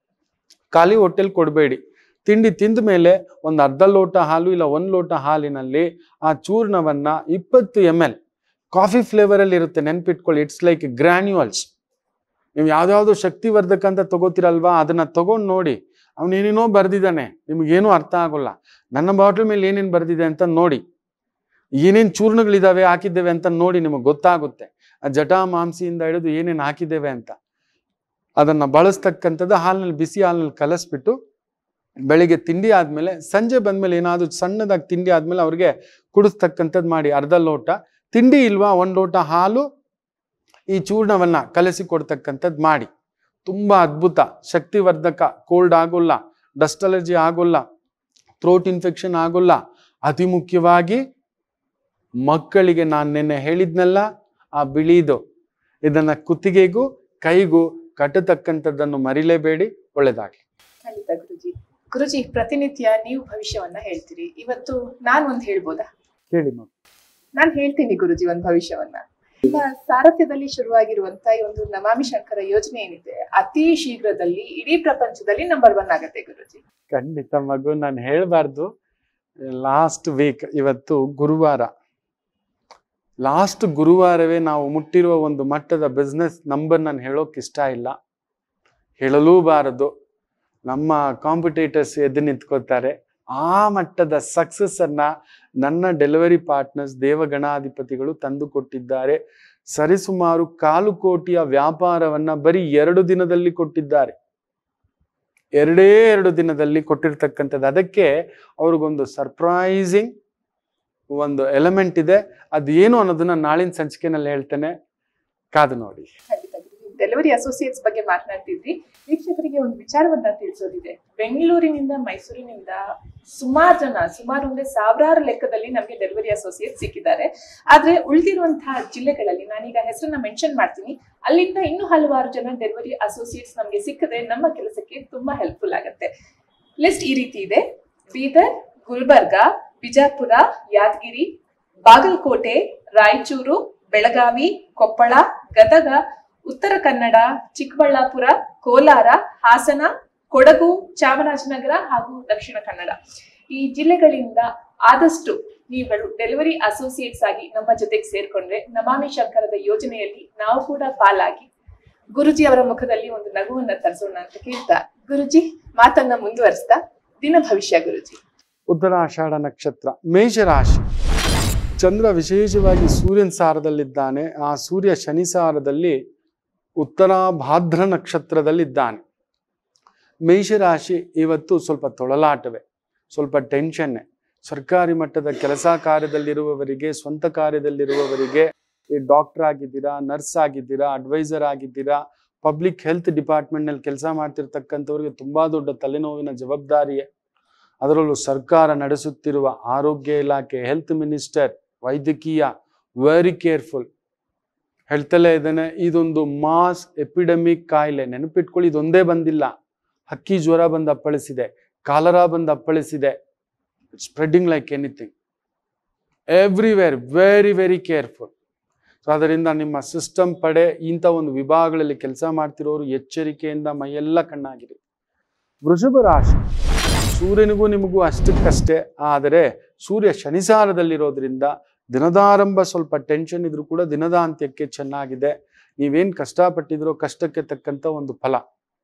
ಖಾಲಿ ಹೊಟ್ಟೆಲ್ ಕೊಡಬೇಡಿ ತಿಂಡಿ ತಿಂದ ಮೇಲೆ ಒಂದು ಅರ್ಧ ಲೋಟ ಹಾಲು ಇಲ್ಲ ಒಂದು ಲೋಟ ಹಾಲಿನಲ್ಲಿ ಆ ಚೂರ್ಣವನ್ನ ಇಪ್ಪತ್ತು ಎಮ್ ಎಲ್ ಕಾಫಿ ಫ್ಲೇವರಲ್ಲಿ ಇರುತ್ತೆ ನೆನ್ಪಿಟ್ಕೊಳ್ಳಿ ಇಟ್ಸ್ ಲೈಕ್ ಗ್ರ್ಯಾನ್ಯುವಲ್ಸ್ ನೀವು ಯಾವ್ದಾವ್ದು ಶಕ್ತಿವರ್ಧಕ ಅಂತ ತಗೋತಿರಲ್ವಾ ಅದನ್ನ ತಗೊಂಡು ನೋಡಿ ಅವನೇನೇನೋ ಬರ್ದಿದ್ದಾನೆ ನಿಮಗೇನೂ ಅರ್ಥ ಆಗೋಲ್ಲ ನನ್ನ ಬಾಟ್ಲ್ ಮೇಲೆ ಏನೇನು ಬರ್ದಿದೆ ಅಂತ ನೋಡಿ ಏನೇನು ಚೂರ್ಣಗಳಿದಾವೆ ಹಾಕಿದ್ದೇವೆ ಅಂತ ನೋಡಿ ನಿಮಗೆ ಗೊತ್ತಾಗುತ್ತೆ ಆ ಜಟಾ ಮಾಂಸಿಯಿಂದ ಹಿಡಿದು ಏನೇನು ಹಾಕಿದ್ದೇವೆ ಅಂತ ಅದನ್ನ ಬಳಸ್ತಕ್ಕಂಥದ್ದು ಹಾಲಿನಲ್ಲಿ ಬಿಸಿ ಹಾಲಿನಲ್ಲಿ ಕಲಸ್ಬಿಟ್ಟು ಬೆಳಿಗ್ಗೆ ತಿಂಡಿ ಆದ್ಮೇಲೆ ಸಂಜೆ ಬಂದ್ಮೇಲೆ ಏನಾದ್ರು ಸಣ್ಣದಾಗಿ ತಿಂಡಿ ಆದ್ಮೇಲೆ ಅವ್ರಿಗೆ ಕುಡಿಸ್ತಕ್ಕಂಥದ್ದು ಮಾಡಿ ಅರ್ಧ ಲೋಟ ತಿಂಡಿ ಇಲ್ವಾ ಒಂದು ಲೋಟ ಹಾಲು ಈ ಚೂರ್ಣವನ್ನ ಕಲಸಿ ಕೊಡ್ತಕ್ಕಂಥದ್ದು ಮಾಡಿ ತುಂಬಾ ಅದ್ಭುತ ಶಕ್ತಿವರ್ಧಕ ಕೋಲ್ಡ್ ಆಗೋಲ್ಲ ಡಸ್ಟ್ ಅಲರ್ಜಿ ಆಗೋಲ್ಲ ಥ್ರೋಟ್ ಇನ್ಫೆಕ್ಷನ್ ಆಗೋಲ್ಲ ಅತಿ ಮುಖ್ಯವಾಗಿ ಮಕ್ಕಳಿಗೆ ನಾನು ನಿನ್ನೆ ಹೇಳಿದ್ನಲ್ಲ ಆ ಬಿಳಿದು ಇದನ್ನ ಕುತ್ತಿಗೆಗೂ ಕೈಗೂ ಕಟ್ಟತಕ್ಕಂಥದ್ದನ್ನು ಮರಿಲೇಬೇಡಿ ಒಳ್ಳೆದಾಗ್ಲಿ ಖಂಡಿತ ಗುರುಜಿ ಗುರುಜಿ ಪ್ರತಿನಿತ್ಯ ನೀವು ಭವಿಷ್ಯವನ್ನ ಹೇಳ್ತೀರಿ ಇವತ್ತು ನಾನ್ ಒಂದ್ ಹೇಳ್ಬೋದಾ ಕೇಳಿ ಮಗು ನಾನ್ ಹೇಳ್ತೀನಿ ಗುರುಜಿ ಒಂದ್ ಭವಿಷ್ಯವನ್ನ ನಿಮ್ಮ ಸಾರಥ್ಯದಲ್ಲಿ ಶುರುವಾಗಿರುವಂತ ಈ ಒಂದು ನಮಾಮಿ ಶಂಕರ ಯೋಜನೆ ಏನಿದೆ ಅತಿ ಶೀಘ್ರದಲ್ಲಿ ಇಡೀ ಪ್ರಪಂಚದಲ್ಲಿ ನಂಬರ್ ಒನ್ ಆಗತ್ತೆ ಗುರುಜಿ ಖಂಡಿತ ಮಗು ನಾನು ಹೇಳಬಾರ್ದು ಲಾಸ್ಟ್ ವೀಕ್ ಇವತ್ತು ಗುರುವಾರ ಲಾಸ್ಟ್ ಗುರುವಾರವೇ ನಾವು ಮುಟ್ಟಿರುವ ಒಂದು ಮಟ್ಟದ ಬಿಸ್ನೆಸ್ ನಂಬರ್ ನಾನು ಹೇಳೋಕೆ ಇಷ್ಟ ಇಲ್ಲ ಹೇಳಲೂಬಾರದು ನಮ್ಮ ಕಾಂಪಿಟೇಟರ್ಸ್ ಎದ್ದು ನಿಂತ್ಕೋತಾರೆ ಆ ಮಟ್ಟದ ಸಕ್ಸಸ್ ಅನ್ನ ನನ್ನ ಡೆಲಿವರಿ ಪಾರ್ಟ್ನರ್ಸ್ ದೇವಗಣಾಧಿಪತಿಗಳು ತಂದು ಕೊಟ್ಟಿದ್ದಾರೆ ಸರಿಸುಮಾರು ಕಾಲು ಕೋಟಿಯ ವ್ಯಾಪಾರವನ್ನ ಬರೀ ಎರಡು ದಿನದಲ್ಲಿ ಕೊಟ್ಟಿದ್ದಾರೆ ಎರಡೇ ಎರಡು ದಿನದಲ್ಲಿ ಕೊಟ್ಟಿರ್ತಕ್ಕಂಥದ್ದು ಅದಕ್ಕೆ ಅವ್ರಿಗೊಂದು ಸರ್ಪ್ರೈಸಿಂಗ್ ಒಂದು ಎಲಿಮೆಂಟ್ ಇದೆ ಅದು ಏನು ಅನ್ನೋದನ್ನ ನಾಳಿನ ಸಂಚಿಕೆನಲ್ಲಿ ಹೇಳ್ತೇನೆ ಕಾದು ನೋಡಿ ಖಂಡಿತ ಗುರುಜಿ ಡೆಲಿವರಿ ಅಸೋಸಿಯೇಟ್ಸ್ ಬಗ್ಗೆ ಮಾತನಾಡ್ತಿದ್ವಿ ವೀಕ್ಷಕರಿಗೆ ಒಂದು ವಿಚಾರವನ್ನ ತಿಳಿಸೋದಿದೆ ಬೆಂಗಳೂರಿನಿಂದ ಮೈಸೂರಿನಿಂದ ಸುಮಾರು ಜನ ಸುಮಾರು ಅಂದ್ರೆ ಸಾವಿರಾರು ಲೆಕ್ಕದಲ್ಲಿ ನಮಗೆ ಡೆಲಿವರಿ ಅಸೋಸಿಯೇಟ್ ಸಿಕ್ಕಿದ್ದಾರೆ ಆದ್ರೆ ಉಳಿದಿರುವಂತಹ ಜಿಲ್ಲೆಗಳಲ್ಲಿ ನಾನೀಗ ಹೆಸರನ್ನ ಮೆನ್ಷನ್ ಮಾಡ್ತೀನಿ ಅಲ್ಲಿಂದ ಇನ್ನೂ ಹಲವಾರು ಜನ ಡೆಲಿವರಿ ಅಸೋಸಿಯೇಟ್ಸ್ ನಮಗೆ ಸಿಕ್ಕಿದ್ರೆ ನಮ್ಮ ಕೆಲಸಕ್ಕೆ ತುಂಬಾ ಹೆಲ್ಪ್ಫುಲ್ ಆಗುತ್ತೆ ಲಿಸ್ಟ್ ಈ ರೀತಿ ಇದೆ ಬೀದರ್ ಗುಲ್ಬರ್ಗ ಬಿಜಾಪುರ ಯಾದಗಿರಿ ಬಾಗಲಕೋಟೆ ರಾಯಚೂರು ಬೆಳಗಾವಿ ಕೊಪ್ಪಳ ಗದಗ ಉತ್ತರ ಕನ್ನಡ ಚಿಕ್ಕಬಳ್ಳಾಪುರ ಕೋಲಾರ ಹಾಸನ ಕೊಡಗು ಚಾಮರಾಜನಗರ ಹಾಗೂ ದಕ್ಷಿಣ ಕನ್ನಡ ಈ ಜಿಲ್ಲೆಗಳಿಂದ ಆದಷ್ಟು ನೀವುಗಳು ಡೆಲಿವರಿ ಅಸೋಸಿಯೇಟ್ಸ್ ಆಗಿ ನಮ್ಮ ಜೊತೆಗೆ ಸೇರ್ಕೊಂಡ್ರೆ ನಮಾಮಿ ಶಂಕರದ ಯೋಜನೆಯಲ್ಲಿ ನಾವು ಕೂಡ ಪಾಲಾಗಿ ಗುರುಜಿ ಅವರ ಮುಖದಲ್ಲಿ ಒಂದು ನಗುವನ್ನ ತರಿಸೋಣ ಅಂತ ಕೇಳ್ತಾ ಗುರುಜಿ ಮಾತನ್ನ ಮುಂದುವರಿಸ್ತಾ ದಿನ ಭವಿಷ್ಯ ಗುರುಜಿ ಉತ್ತರಾಷಾಢ ನಕ್ಷತ್ರ ಮೇಷರಾಶಿ ಚಂದ್ರ ವಿಶೇಷವಾಗಿ ಸೂರ್ಯನ ಸಾರದಲ್ಲಿದ್ದಾನೆ ಆ ಸೂರ್ಯ ಶನಿ ಸಾರದಲ್ಲಿ ಉತ್ತರ ಭಾದ್ರ ನಕ್ಷತ್ರದಲ್ಲಿದ್ದಾನೆ ಮೇಷರಾಶಿ ಇವತ್ತು ಸ್ವಲ್ಪ ತೊಳಲಾಟವೇ ಸ್ವಲ್ಪ ಟೆನ್ಷನ್ನೇ ಸರ್ಕಾರಿ ಮಟ್ಟದ ಕೆಲಸ ಕಾರ್ಯದಲ್ಲಿರುವವರಿಗೆ ಸ್ವಂತ ಕಾರ್ಯದಲ್ಲಿರುವವರಿಗೆ ಈ ಡಾಕ್ಟರ್ ಆಗಿದ್ದೀರಾ ನರ್ಸ್ ಆಗಿದ್ದೀರಾ ಅಡ್ವೈಸರ್ ಆಗಿದ್ದೀರಾ ಪಬ್ಲಿಕ್ ಹೆಲ್ತ್ ಡಿಪಾರ್ಟ್ಮೆಂಟ್ನಲ್ಲಿ ಕೆಲಸ ಮಾಡ್ತಿರ್ತಕ್ಕಂಥವ್ರಿಗೆ ತುಂಬಾ ದೊಡ್ಡ ತಲೆನೋವಿನ ಜವಾಬ್ದಾರಿಯೇ ಅದರಲ್ಲೂ ಸರ್ಕಾರ ನಡೆಸುತ್ತಿರುವ ಆರೋಗ್ಯ ಇಲಾಖೆ ಹೆಲ್ತ್ ಮಿನಿಸ್ಟರ್ ವೈದ್ಯಕೀಯ ವೆರಿ ಕೇರ್ಫುಲ್ ಹೇಳ್ತಲೇ ಇದ್ದಾನೆ ಇದೊಂದು ಮಾಸ್ ಎಪಿಡೆಮಿಕ್ ಕಾಯಿಲೆ ನೆನಪಿಟ್ಕೊಳ್ಳಿ ಇದೊಂದೇ ಬಂದಿಲ್ಲ ಹಕ್ಕಿ ಜ್ವರ ಬಂದು ಅಪ್ಪಳಿಸಿದೆ ಕಾಲರಾ ಬಂದು ಅಪ್ಪಳಿಸಿದೆ spreading like anything everywhere very very careful so ಅದರಿಂದ ನಿಮ್ಮ ಸಿಸ್ಟಮ್ ಪಡೆ ಇಂಥ ಒಂದು ವಿಭಾಗಗಳಲ್ಲಿ ಕೆಲಸ ಮಾಡ್ತಿರೋರು ಎಚ್ಚರಿಕೆಯಿಂದ ಮೈಯೆಲ್ಲ ಕಣ್ಣಾಗಿರಿ ವೃಷಭ ರಾಶಿ ಸೂರ್ಯನಿಗೂ ನಿಮಗೂ ಅಷ್ಟಕ್ಕಷ್ಟೇ ಆದರೆ ಸೂರ್ಯ ಶನಿಸಾರದಲ್ಲಿರೋದ್ರಿಂದ ದಿನದಾರಂಭ ಸ್ವಲ್ಪ ಟೆನ್ಷನ್ ಇದ್ರೂ ಕೂಡ ದಿನದ ಅಂತ್ಯಕ್ಕೆ ಚೆನ್ನಾಗಿದೆ ನೀವೇನ್ ಕಷ್ಟಪಟ್ಟಿದ್ರೋ ಕಷ್ಟಕ್ಕೆ ತಕ್ಕಂತ ಒಂದು ಫಲ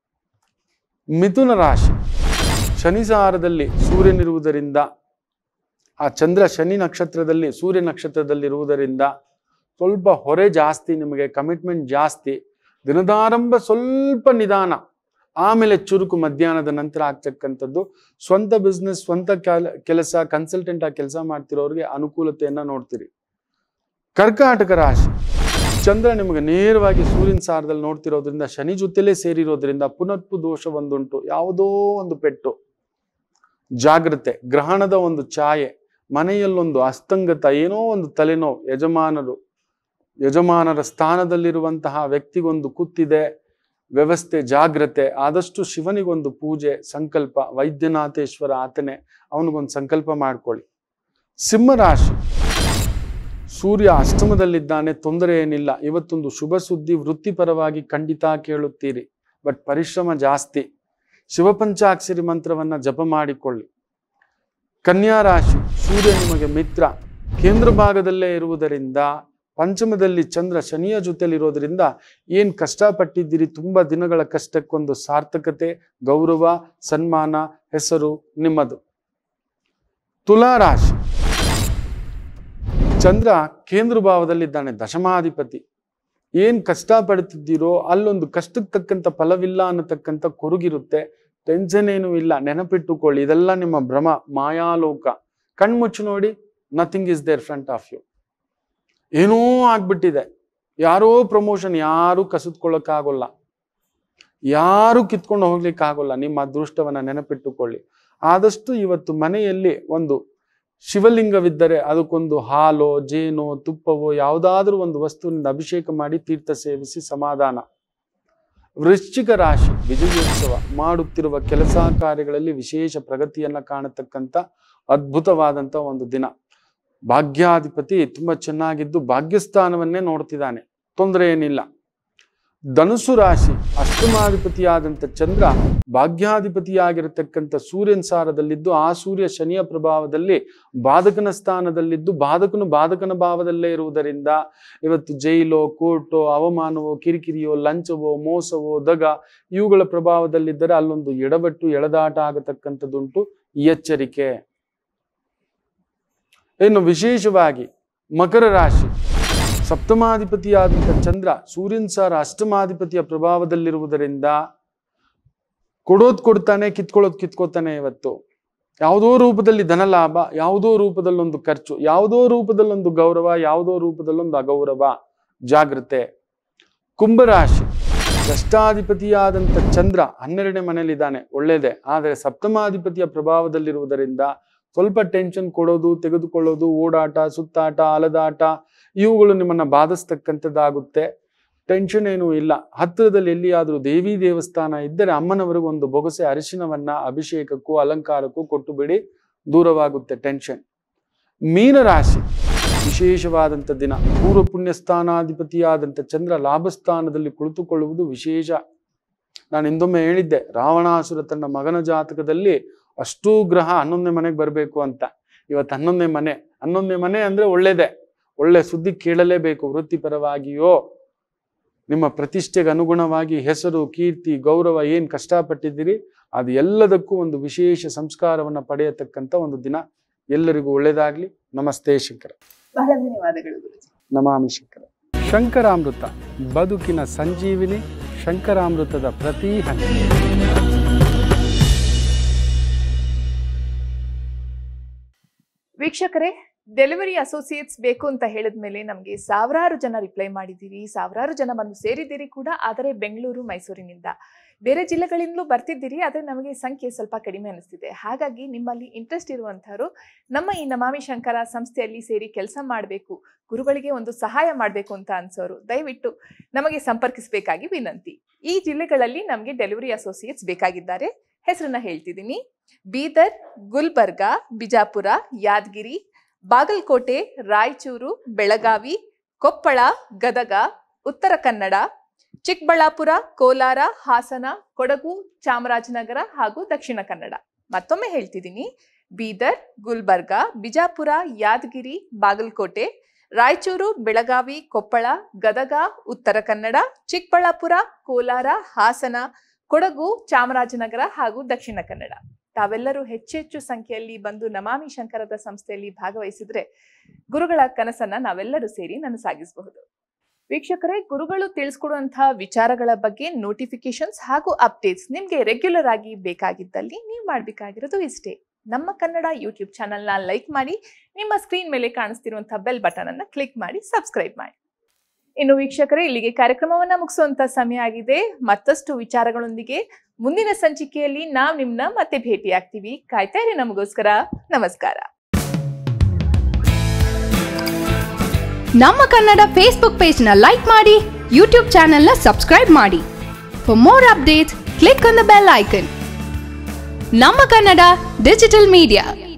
ಮಿಥುನ ರಾಶಿ ಶನಿಸಾರದಲ್ಲಿ ಸೂರ್ಯನಿರುವುದರಿಂದ ಆ ಚಂದ್ರ ಶನಿ ನಕ್ಷತ್ರದಲ್ಲಿ ಸೂರ್ಯ ನಕ್ಷತ್ರದಲ್ಲಿರುವುದರಿಂದ ಸ್ವಲ್ಪ ಹೊರೆ ಜಾಸ್ತಿ ನಿಮಗೆ ಕಮಿಟ್ಮೆಂಟ್ ಜಾಸ್ತಿ ದಿನದಾರಂಭ ಸ್ವಲ್ಪ ನಿಧಾನ ಆಮೇಲೆ ಚುರುಕು ಮಧ್ಯಾಹ್ನದ ನಂತರ ಆಗ್ತಕ್ಕಂಥದ್ದು ಸ್ವಂತ ಬಿಸ್ನೆಸ್ ಸ್ವಂತ ಕೆಲ- ಕೆಲಸ ಕನ್ಸಲ್ಟೆಂಟ್ ಆಗಿ ಕೆಲಸ ಮಾಡ್ತಿರೋರಿಗೆ ಅನುಕೂಲತೆಯನ್ನ ನೋಡ್ತೀರಿ ಕರ್ಕಾಟಕ ರಾಶಿ ಚಂದ್ರ ನಿಮಗೆ ನೇರವಾಗಿ ಸೂರ್ಯನ ಸಾರದಲ್ಲಿ ನೋಡ್ತಿರೋದ್ರಿಂದ ಶನಿ ಜೊತೆಲೇ ಸೇರಿರೋದ್ರಿಂದ ಪುನರ್ಪು ದೋಷ ಒಂದುಂಟು ಯಾವುದೋ ಒಂದು ಪೆಟ್ಟು ಜಾಗ್ರತೆ ಗ್ರಹಣದ ಒಂದು ಛಾಯೆ ಮನೆಯಲ್ಲೊಂದು ಅಸ್ತಂಗತ ಏನೋ ಒಂದು ತಲೆನೋವು ಯಜಮಾನರು ಯಜಮಾನರ ಸ್ಥಾನದಲ್ಲಿರುವಂತಹ ವ್ಯಕ್ತಿಗೊಂದು ಕುತ್ತಿದೆ ವ್ಯವಸ್ಥೆ ಜಾಗ್ರತೆ ಆದಷ್ಟು ಶಿವನಿಗೊಂದು ಪೂಜೆ ಸಂಕಲ್ಪ ವೈದ್ಯನಾಥೇಶ್ವರ ಆತನೇ ಅವನಿಗೊಂದು ಸಂಕಲ್ಪ ಮಾಡ್ಕೊಳ್ಳಿ ಸಿಂಹರಾಶಿ ಸೂರ್ಯ ಅಷ್ಟಮದಲ್ಲಿದ್ದಾನೆ ತೊಂದರೆ ಏನಿಲ್ಲ ಇವತ್ತೊಂದು ಶುಭ ಸುದ್ದಿ ವೃತ್ತಿಪರವಾಗಿ ಖಂಡಿತ ಕೇಳುತ್ತೀರಿ ಬಟ್ ಪರಿಶ್ರಮ ಜಾಸ್ತಿ ಶಿವಪಂಚಾಕ್ಷರಿ ಮಂತ್ರವನ್ನ ಜಪ ಮಾಡಿಕೊಳ್ಳಿ ಕನ್ಯಾ ರಾಶಿ ಸೂರ್ಯ ನಿಮಗೆ ಮಿತ್ರ ಕೇಂದ್ರ ಭಾಗದಲ್ಲೇ ಇರುವುದರಿಂದ ಪಂಚಮದಲ್ಲಿ ಚಂದ್ರ ಶನಿಯ ಜೊತೆಲಿರೋದ್ರಿಂದ ಏನ್ ಕಷ್ಟಪಟ್ಟಿದ್ದೀರಿ ತುಂಬಾ ದಿನಗಳ ಕಷ್ಟಕ್ಕೊಂದು ಸಾರ್ಥಕತೆ ಗೌರವ ಸನ್ಮಾನ ಹೆಸರು ನಿಮ್ಮದು ತುಲಾ ರಾಶಿ ಚಂದ್ರ ಕೇಂದ್ರ ಭಾವದಲ್ಲಿದ್ದಾನೆ ದಶಮಾಧಿಪತಿ ಏನ್ ಕಷ್ಟ ಪಡ್ತಿದ್ದೀರೋ ಅಲ್ಲೊಂದು ಕಷ್ಟಕ್ಕೆ ತಕ್ಕಂತ ಫಲವಿಲ್ಲ ಅನ್ನತಕ್ಕಂಥ ಕೊರುಗಿರುತ್ತೆ ಟೆನ್ಷನ್ ಏನೂ ಇಲ್ಲ ನೆನಪಿಟ್ಟುಕೊಳ್ಳಿ ಇದೆಲ್ಲ ನಿಮ್ಮ ಭ್ರಮ ಮಾಯಾಲೋಕ ಕಣ್ಮುಚ್ಚು ನೋಡಿ nothing is there front of you ಏನೋ ಆಗ್ಬಿಟ್ಟಿದೆ ಯಾರೋ ಪ್ರಮೋಷನ್ ಯಾರು ಕಸಿದ್ಕೊಳ್ಳೋಕ್ಕಾಗೋಲ್ಲ ಯಾರು ಕಿತ್ಕೊಂಡು ಹೋಗ್ಲಿಕ್ಕಾಗೋಲ್ಲ ನಿಮ್ಮ ಅದೃಷ್ಟವನ್ನ ನೆನಪಿಟ್ಟುಕೊಳ್ಳಿ ಆದಷ್ಟು ಇವತ್ತು ಮನೆಯಲ್ಲಿ ಒಂದು ಶಿವಲಿಂಗವಿದ್ದರೆ ಅದಕ್ಕೊಂದು ಹಾಲೋ ಜೇನೋ ತುಪ್ಪವೋ ಯಾವುದಾದ್ರೂ ಒಂದು ವಸ್ತುವಿನಿಂದ ಅಭಿಷೇಕ ಮಾಡಿ ತೀರ್ಥ ಸೇವಿಸಿ ಸಮಾಧಾನ ವೃಶ್ಚಿಕ ರಾಶಿ ವಿಜಯೋತ್ಸವ ಮಾಡುತ್ತಿರುವ ಕೆಲಸ ಕಾರ್ಯಗಳಲ್ಲಿ ವಿಶೇಷ ಪ್ರಗತಿಯನ್ನ ಕಾಣತಕ್ಕಂಥ ಅದ್ಭುತವಾದಂಥ ಒಂದು ದಿನ ಭಾಗ್ಯಾಧಿಪತಿ ತುಂಬಾ ಚೆನ್ನಾಗಿದ್ದು ಭಾಗ್ಯಸ್ಥಾನವನ್ನೇ ನೋಡ್ತಿದ್ದಾನೆ ತೊಂದರೆ ಏನಿಲ್ಲ ಧನುಸು ರಾಶಿ ಅಷ್ಟಮಾಧಿಪತಿಯಾದಂಥ ಚಂದ್ರ ಭಾಗ್ಯಾಧಿಪತಿಯಾಗಿರತಕ್ಕಂಥ ಸೂರ್ಯನ ಸಾರದಲ್ಲಿದ್ದು ಆ ಸೂರ್ಯ ಶನಿಯ ಪ್ರಭಾವದಲ್ಲಿ ಬಾಧಕನ ಸ್ಥಾನದಲ್ಲಿದ್ದು ಬಾಧಕನು ಬಾಧಕನ ಭಾವದಲ್ಲೇ ಇರುವುದರಿಂದ ಇವತ್ತು ಜೈಲೋ ಕೋರ್ಟೋ ಅವಮಾನವೋ ಕಿರಿಕಿರಿಯೋ ಲಂಚವೋ ಮೋಸವೋ ದಗ ಇವುಗಳ ಪ್ರಭಾವದಲ್ಲಿದ್ದರೆ ಅಲ್ಲೊಂದು ಎಡವಟ್ಟು ಎಳೆದಾಟ ಆಗತಕ್ಕಂಥದ್ದುಂಟು ಎಚ್ಚರಿಕೆ ಇನ್ನು ವಿಶೇಷವಾಗಿ ಮಕರ ರಾಶಿ ಸಪ್ತಮಾಧಿಪತಿಯಾದಂಥ ಚಂದ್ರ ಸೂರ್ಯನ್ ಸಾರ ಅಷ್ಟಮಾಧಿಪತಿಯ ಪ್ರಭಾವದಲ್ಲಿರುವುದರಿಂದ ಕೊಡೋದ್ ಕೊಡ್ತಾನೆ ಕಿತ್ಕೊಳ್ಳೋದು ಕಿತ್ಕೋತಾನೆ ಇವತ್ತು ಯಾವುದೋ ರೂಪದಲ್ಲಿ ಧನ ಲಾಭ ಯಾವುದೋ ರೂಪದಲ್ಲೊಂದು ಖರ್ಚು ಯಾವುದೋ ರೂಪದಲ್ಲೊಂದು ಗೌರವ ಯಾವುದೋ ರೂಪದಲ್ಲೊಂದು ಅಗೌರವ ಜಾಗ್ರತೆ ಕುಂಭರಾಶಿ ಷಷ್ಟಾಧಿಪತಿಯಾದಂಥ ಚಂದ್ರ ಹನ್ನೆರಡನೇ ಮನೆಯಲ್ಲಿದ್ದಾನೆ ಒಳ್ಳೇದೇ ಆದರೆ ಸಪ್ತಮಾಧಿಪತಿಯ ಪ್ರಭಾವದಲ್ಲಿರುವುದರಿಂದ ಸ್ವಲ್ಪ ಟೆನ್ಷನ್ ಕೊಡೋದು ತೆಗೆದುಕೊಳ್ಳೋದು ಓಡಾಟ ಸುತ್ತಾಟ ಅಲದಾಟ ಇವುಗಳು ನಿಮ್ಮನ್ನ ಬಾಧಿಸ್ತಕ್ಕಂಥದ್ದಾಗುತ್ತೆ ಟೆನ್ಷನ್ ಏನೂ ಇಲ್ಲ ಹತ್ತಿರದಲ್ಲಿ ಎಲ್ಲಿಯಾದರೂ ದೇವಿ ದೇವಸ್ಥಾನ ಇದ್ದರೆ ಅಮ್ಮನವರಿಗೆ ಒಂದು ಬೊಗಸೆ ಅರಿಶಿನವನ್ನ ಅಭಿಷೇಕಕ್ಕೂ ಅಲಂಕಾರಕ್ಕೂ ಕೊಟ್ಟು ಬಿಡಿ ದೂರವಾಗುತ್ತೆ ಟೆನ್ಷನ್ ಮೀನರಾಶಿ ವಿಶೇಷವಾದಂಥ ದಿನ ಪೂರ್ವ ಪುಣ್ಯ ಸ್ಥಾನಾಧಿಪತಿಯಾದಂಥ ಚಂದ್ರ ಲಾಭಸ್ಥಾನದಲ್ಲಿ ಕುಳಿತುಕೊಳ್ಳುವುದು ವಿಶೇಷ ನಾನು ಹಿಂದೊಮ್ಮೆ ಹೇಳಿದ್ದೆ ರಾವಣಾಸುರ ತನ್ನ ಮಗನ ಜಾತಕದಲ್ಲಿ ಅಷ್ಟೂ ಗ್ರಹ ಹನ್ನೊಂದನೇ ಮನೆಗೆ ಬರಬೇಕು ಅಂತ ಇವತ್ತು ಹನ್ನೊಂದನೇ ಮನೆ ಹನ್ನೊಂದನೇ ಮನೆ ಅಂದ್ರೆ ಒಳ್ಳೇದೇ ಒಳ್ಳೆ ಸುದ್ದಿ ಕೇಳಲೇಬೇಕು ವೃತ್ತಿಪರವಾಗಿಯೋ ನಿಮ್ಮ ಪ್ರತಿಷ್ಠೆಗೆ ಅನುಗುಣವಾಗಿ ಹೆಸರು ಕೀರ್ತಿ ಗೌರವ ಏನ್ ಕಷ್ಟಪಟ್ಟಿದ್ದೀರಿ ಅದು ಎಲ್ಲದಕ್ಕೂ ಒಂದು ವಿಶೇಷ ಸಂಸ್ಕಾರವನ್ನ ಪಡೆಯತಕ್ಕಂಥ ಒಂದು ದಿನ ಎಲ್ಲರಿಗೂ ಒಳ್ಳೇದಾಗ್ಲಿ ನಮಸ್ತೆ ಶಂಕರ ಬಹಳ ಧನ್ಯವಾದಗಳು ಗುರುಜಿ ನಮಾಮಿ ಶಂಕರ ಶಂಕರಾಮೃತ ಬದುಕಿನ ಸಂಜೀವಿನಿ ಶಂಕರಾಮೃತದ ಪ್ರತಿ ಹನಿ ವೀಕ್ಷಕರೇ ಡೆಲಿವರಿ ಅಸೋಸಿಯೇಟ್ಸ್ ಬೇಕು ಅಂತ ಹೇಳಿದ್ಮೇಲೆ ನಮಗೆ ಸಾವಿರಾರು ಜನ ರಿಪ್ಲೈ ಮಾಡಿದ್ದೀರಿ ಸಾವಿರಾರು ಜನ ಬಂದು ಸೇರಿದ್ದೀರಿ ಕೂಡ ಆದರೆ ಬೆಂಗಳೂರು ಮೈಸೂರಿನಿಂದ ಬೇರೆ ಜಿಲ್ಲೆಗಳಿಂದಲೂ ಬರ್ತಿದ್ದೀರಿ ಆದರೆ ನಮಗೆ ಸಂಖ್ಯೆ ಸ್ವಲ್ಪ ಕಡಿಮೆ ಅನಿಸ್ತಿದೆ ಹಾಗಾಗಿ ನಿಮ್ಮಲ್ಲಿ ಇಂಟ್ರೆಸ್ಟ್ ಇರುವಂಥವ್ರು ನಮ್ಮ ಈ ನಮಾಮಿ ಶಂಕರ ಸಂಸ್ಥೆಯಲ್ಲಿ ಸೇರಿ ಕೆಲಸ ಮಾಡಬೇಕು ಗುರುಗಳಿಗೆ ಒಂದು ಸಹಾಯ ಮಾಡಬೇಕು ಅಂತ ಅನ್ಸೋರು ದಯವಿಟ್ಟು ನಮಗೆ ಸಂಪರ್ಕಿಸಬೇಕಾಗಿ ವಿನಂತಿ ಈ ಜಿಲ್ಲೆಗಳಲ್ಲಿ ನಮಗೆ ಡೆಲಿವರಿ ಅಸೋಸಿಯೇಟ್ಸ್ ಬೇಕಾಗಿದ್ದಾರೆ ಹೆಸರನ್ನ ಹೇಳ್ತಿದ್ದೀನಿ ಬೀದರ್ ಗುಲ್ಬರ್ಗ ಬಿಜಾಪುರ ಯಾದಗಿರಿ ಬಾಗಲಕೋಟೆ ರಾಯಚೂರು ಬೆಳಗಾವಿ ಕೊಪ್ಪಳ ಗದಗ ಉತ್ತರ ಕನ್ನಡ ಚಿಕ್ಕಬಳ್ಳಾಪುರ ಕೋಲಾರ ಹಾಸನ ಕೊಡಗು ಚಾಮರಾಜನಗರ ಹಾಗೂ ದಕ್ಷಿಣ ಕನ್ನಡ ಮತ್ತೊಮ್ಮೆ ಹೇಳ್ತಿದ್ದೀನಿ ಬೀದರ್ ಗುಲ್ಬರ್ಗ ಬಿಜಾಪುರ ಯಾದಗಿರಿ ಬಾಗಲಕೋಟೆ ರಾಯಚೂರು ಬೆಳಗಾವಿ ಕೊಪ್ಪಳ ಗದಗ ಉತ್ತರ ಕನ್ನಡ ಚಿಕ್ಕಬಳ್ಳಾಪುರ ಕೋಲಾರ ಹಾಸನ ಕೊಡಗು ಚಾಮರಾಜನಗರ ಹಾಗೂ ದಕ್ಷಿಣ ಕನ್ನಡ ತಾವೆಲ್ಲರೂ ಹೆಚ್ಚೆಚ್ಚು ಸಂಖ್ಯೆಯಲ್ಲಿ ಬಂದು ನಮಾಮಿ ಶಂಕರದ ಸಂಸ್ಥೆಯಲ್ಲಿ ಭಾಗವಹಿಸಿದ್ರೆ ಗುರುಗಳ ಕನಸನ್ನ ನಾವೆಲ್ಲರೂ ಸೇರಿ ನನಸಾಗಿಸಬಹುದು ವೀಕ್ಷಕರೇ ಗುರುಗಳು ತಿಳಿಸ್ಕೊಡುವಂತಹ ವಿಚಾರಗಳ ಬಗ್ಗೆ ನೋಟಿಫಿಕೇಶನ್ಸ್ ಹಾಗೂ ಅಪ್ಡೇಟ್ಸ್ ನಿಮಗೆ ರೆಗ್ಯುಲರ್ ಆಗಿ ಬೇಕಾಗಿದ್ದಲ್ಲಿ ನೀವು ಮಾಡಬೇಕಾಗಿರೋದು ಇಷ್ಟೇ ನಮ್ಮ ಕನ್ನಡ ಯೂಟ್ಯೂಬ್ ಚಾನಲ್ನ ಲೈಕ್ ಮಾಡಿ ನಿಮ್ಮ ಸ್ಕ್ರೀನ್ ಮೇಲೆ ಕಾಣಿಸ್ತಿರುವಂತಹ ಬೆಲ್ ಬಟನ್ ಅನ್ನ ಕ್ಲಿಕ್ ಮಾಡಿ ಸಬ್ಸ್ಕ್ರೈಬ್ ಮಾಡಿ ಇನ್ನು ವೀಕ್ಷಕರೇ ಇಲ್ಲಿಗೆ ಕಾರ್ಯಕ್ರಮವನ್ನ ಮುಗಿಸುವಂತ ಸಮಯ ಆಗಿದೆ ಮತ್ತಷ್ಟು ವಿಚಾರಗಳೊಂದಿಗೆ ಮುಂದಿನ ಸಂಚಿಕೆಯಲ್ಲಿ ನಾವು ನಿಮ್ನ ಮತ್ತೆ ಭೇಟಿ ಆಗ್ತೀವಿ ಕಾಯ್ತಾ ಇರಿ ನಮಗೋಸ್ಕರ ನಮಸ್ಕಾರ ನಮ್ಮ ಕನ್ನಡ ಫೇಸ್ಬುಕ್ ಪೇಜ್ನ ಲೈಕ್ ಮಾಡಿ ಯೂಟ್ಯೂಬ್ ಚಾನೆಲ್ನ ಸಬ್ಸ್ಕ್ರೈಬ್ ಮಾಡಿ for more updates click on the bell icon ನಮ್ಮ ಕನ್ನಡ ಡಿಜಿಟಲ್ ಮೀಡಿಯಾ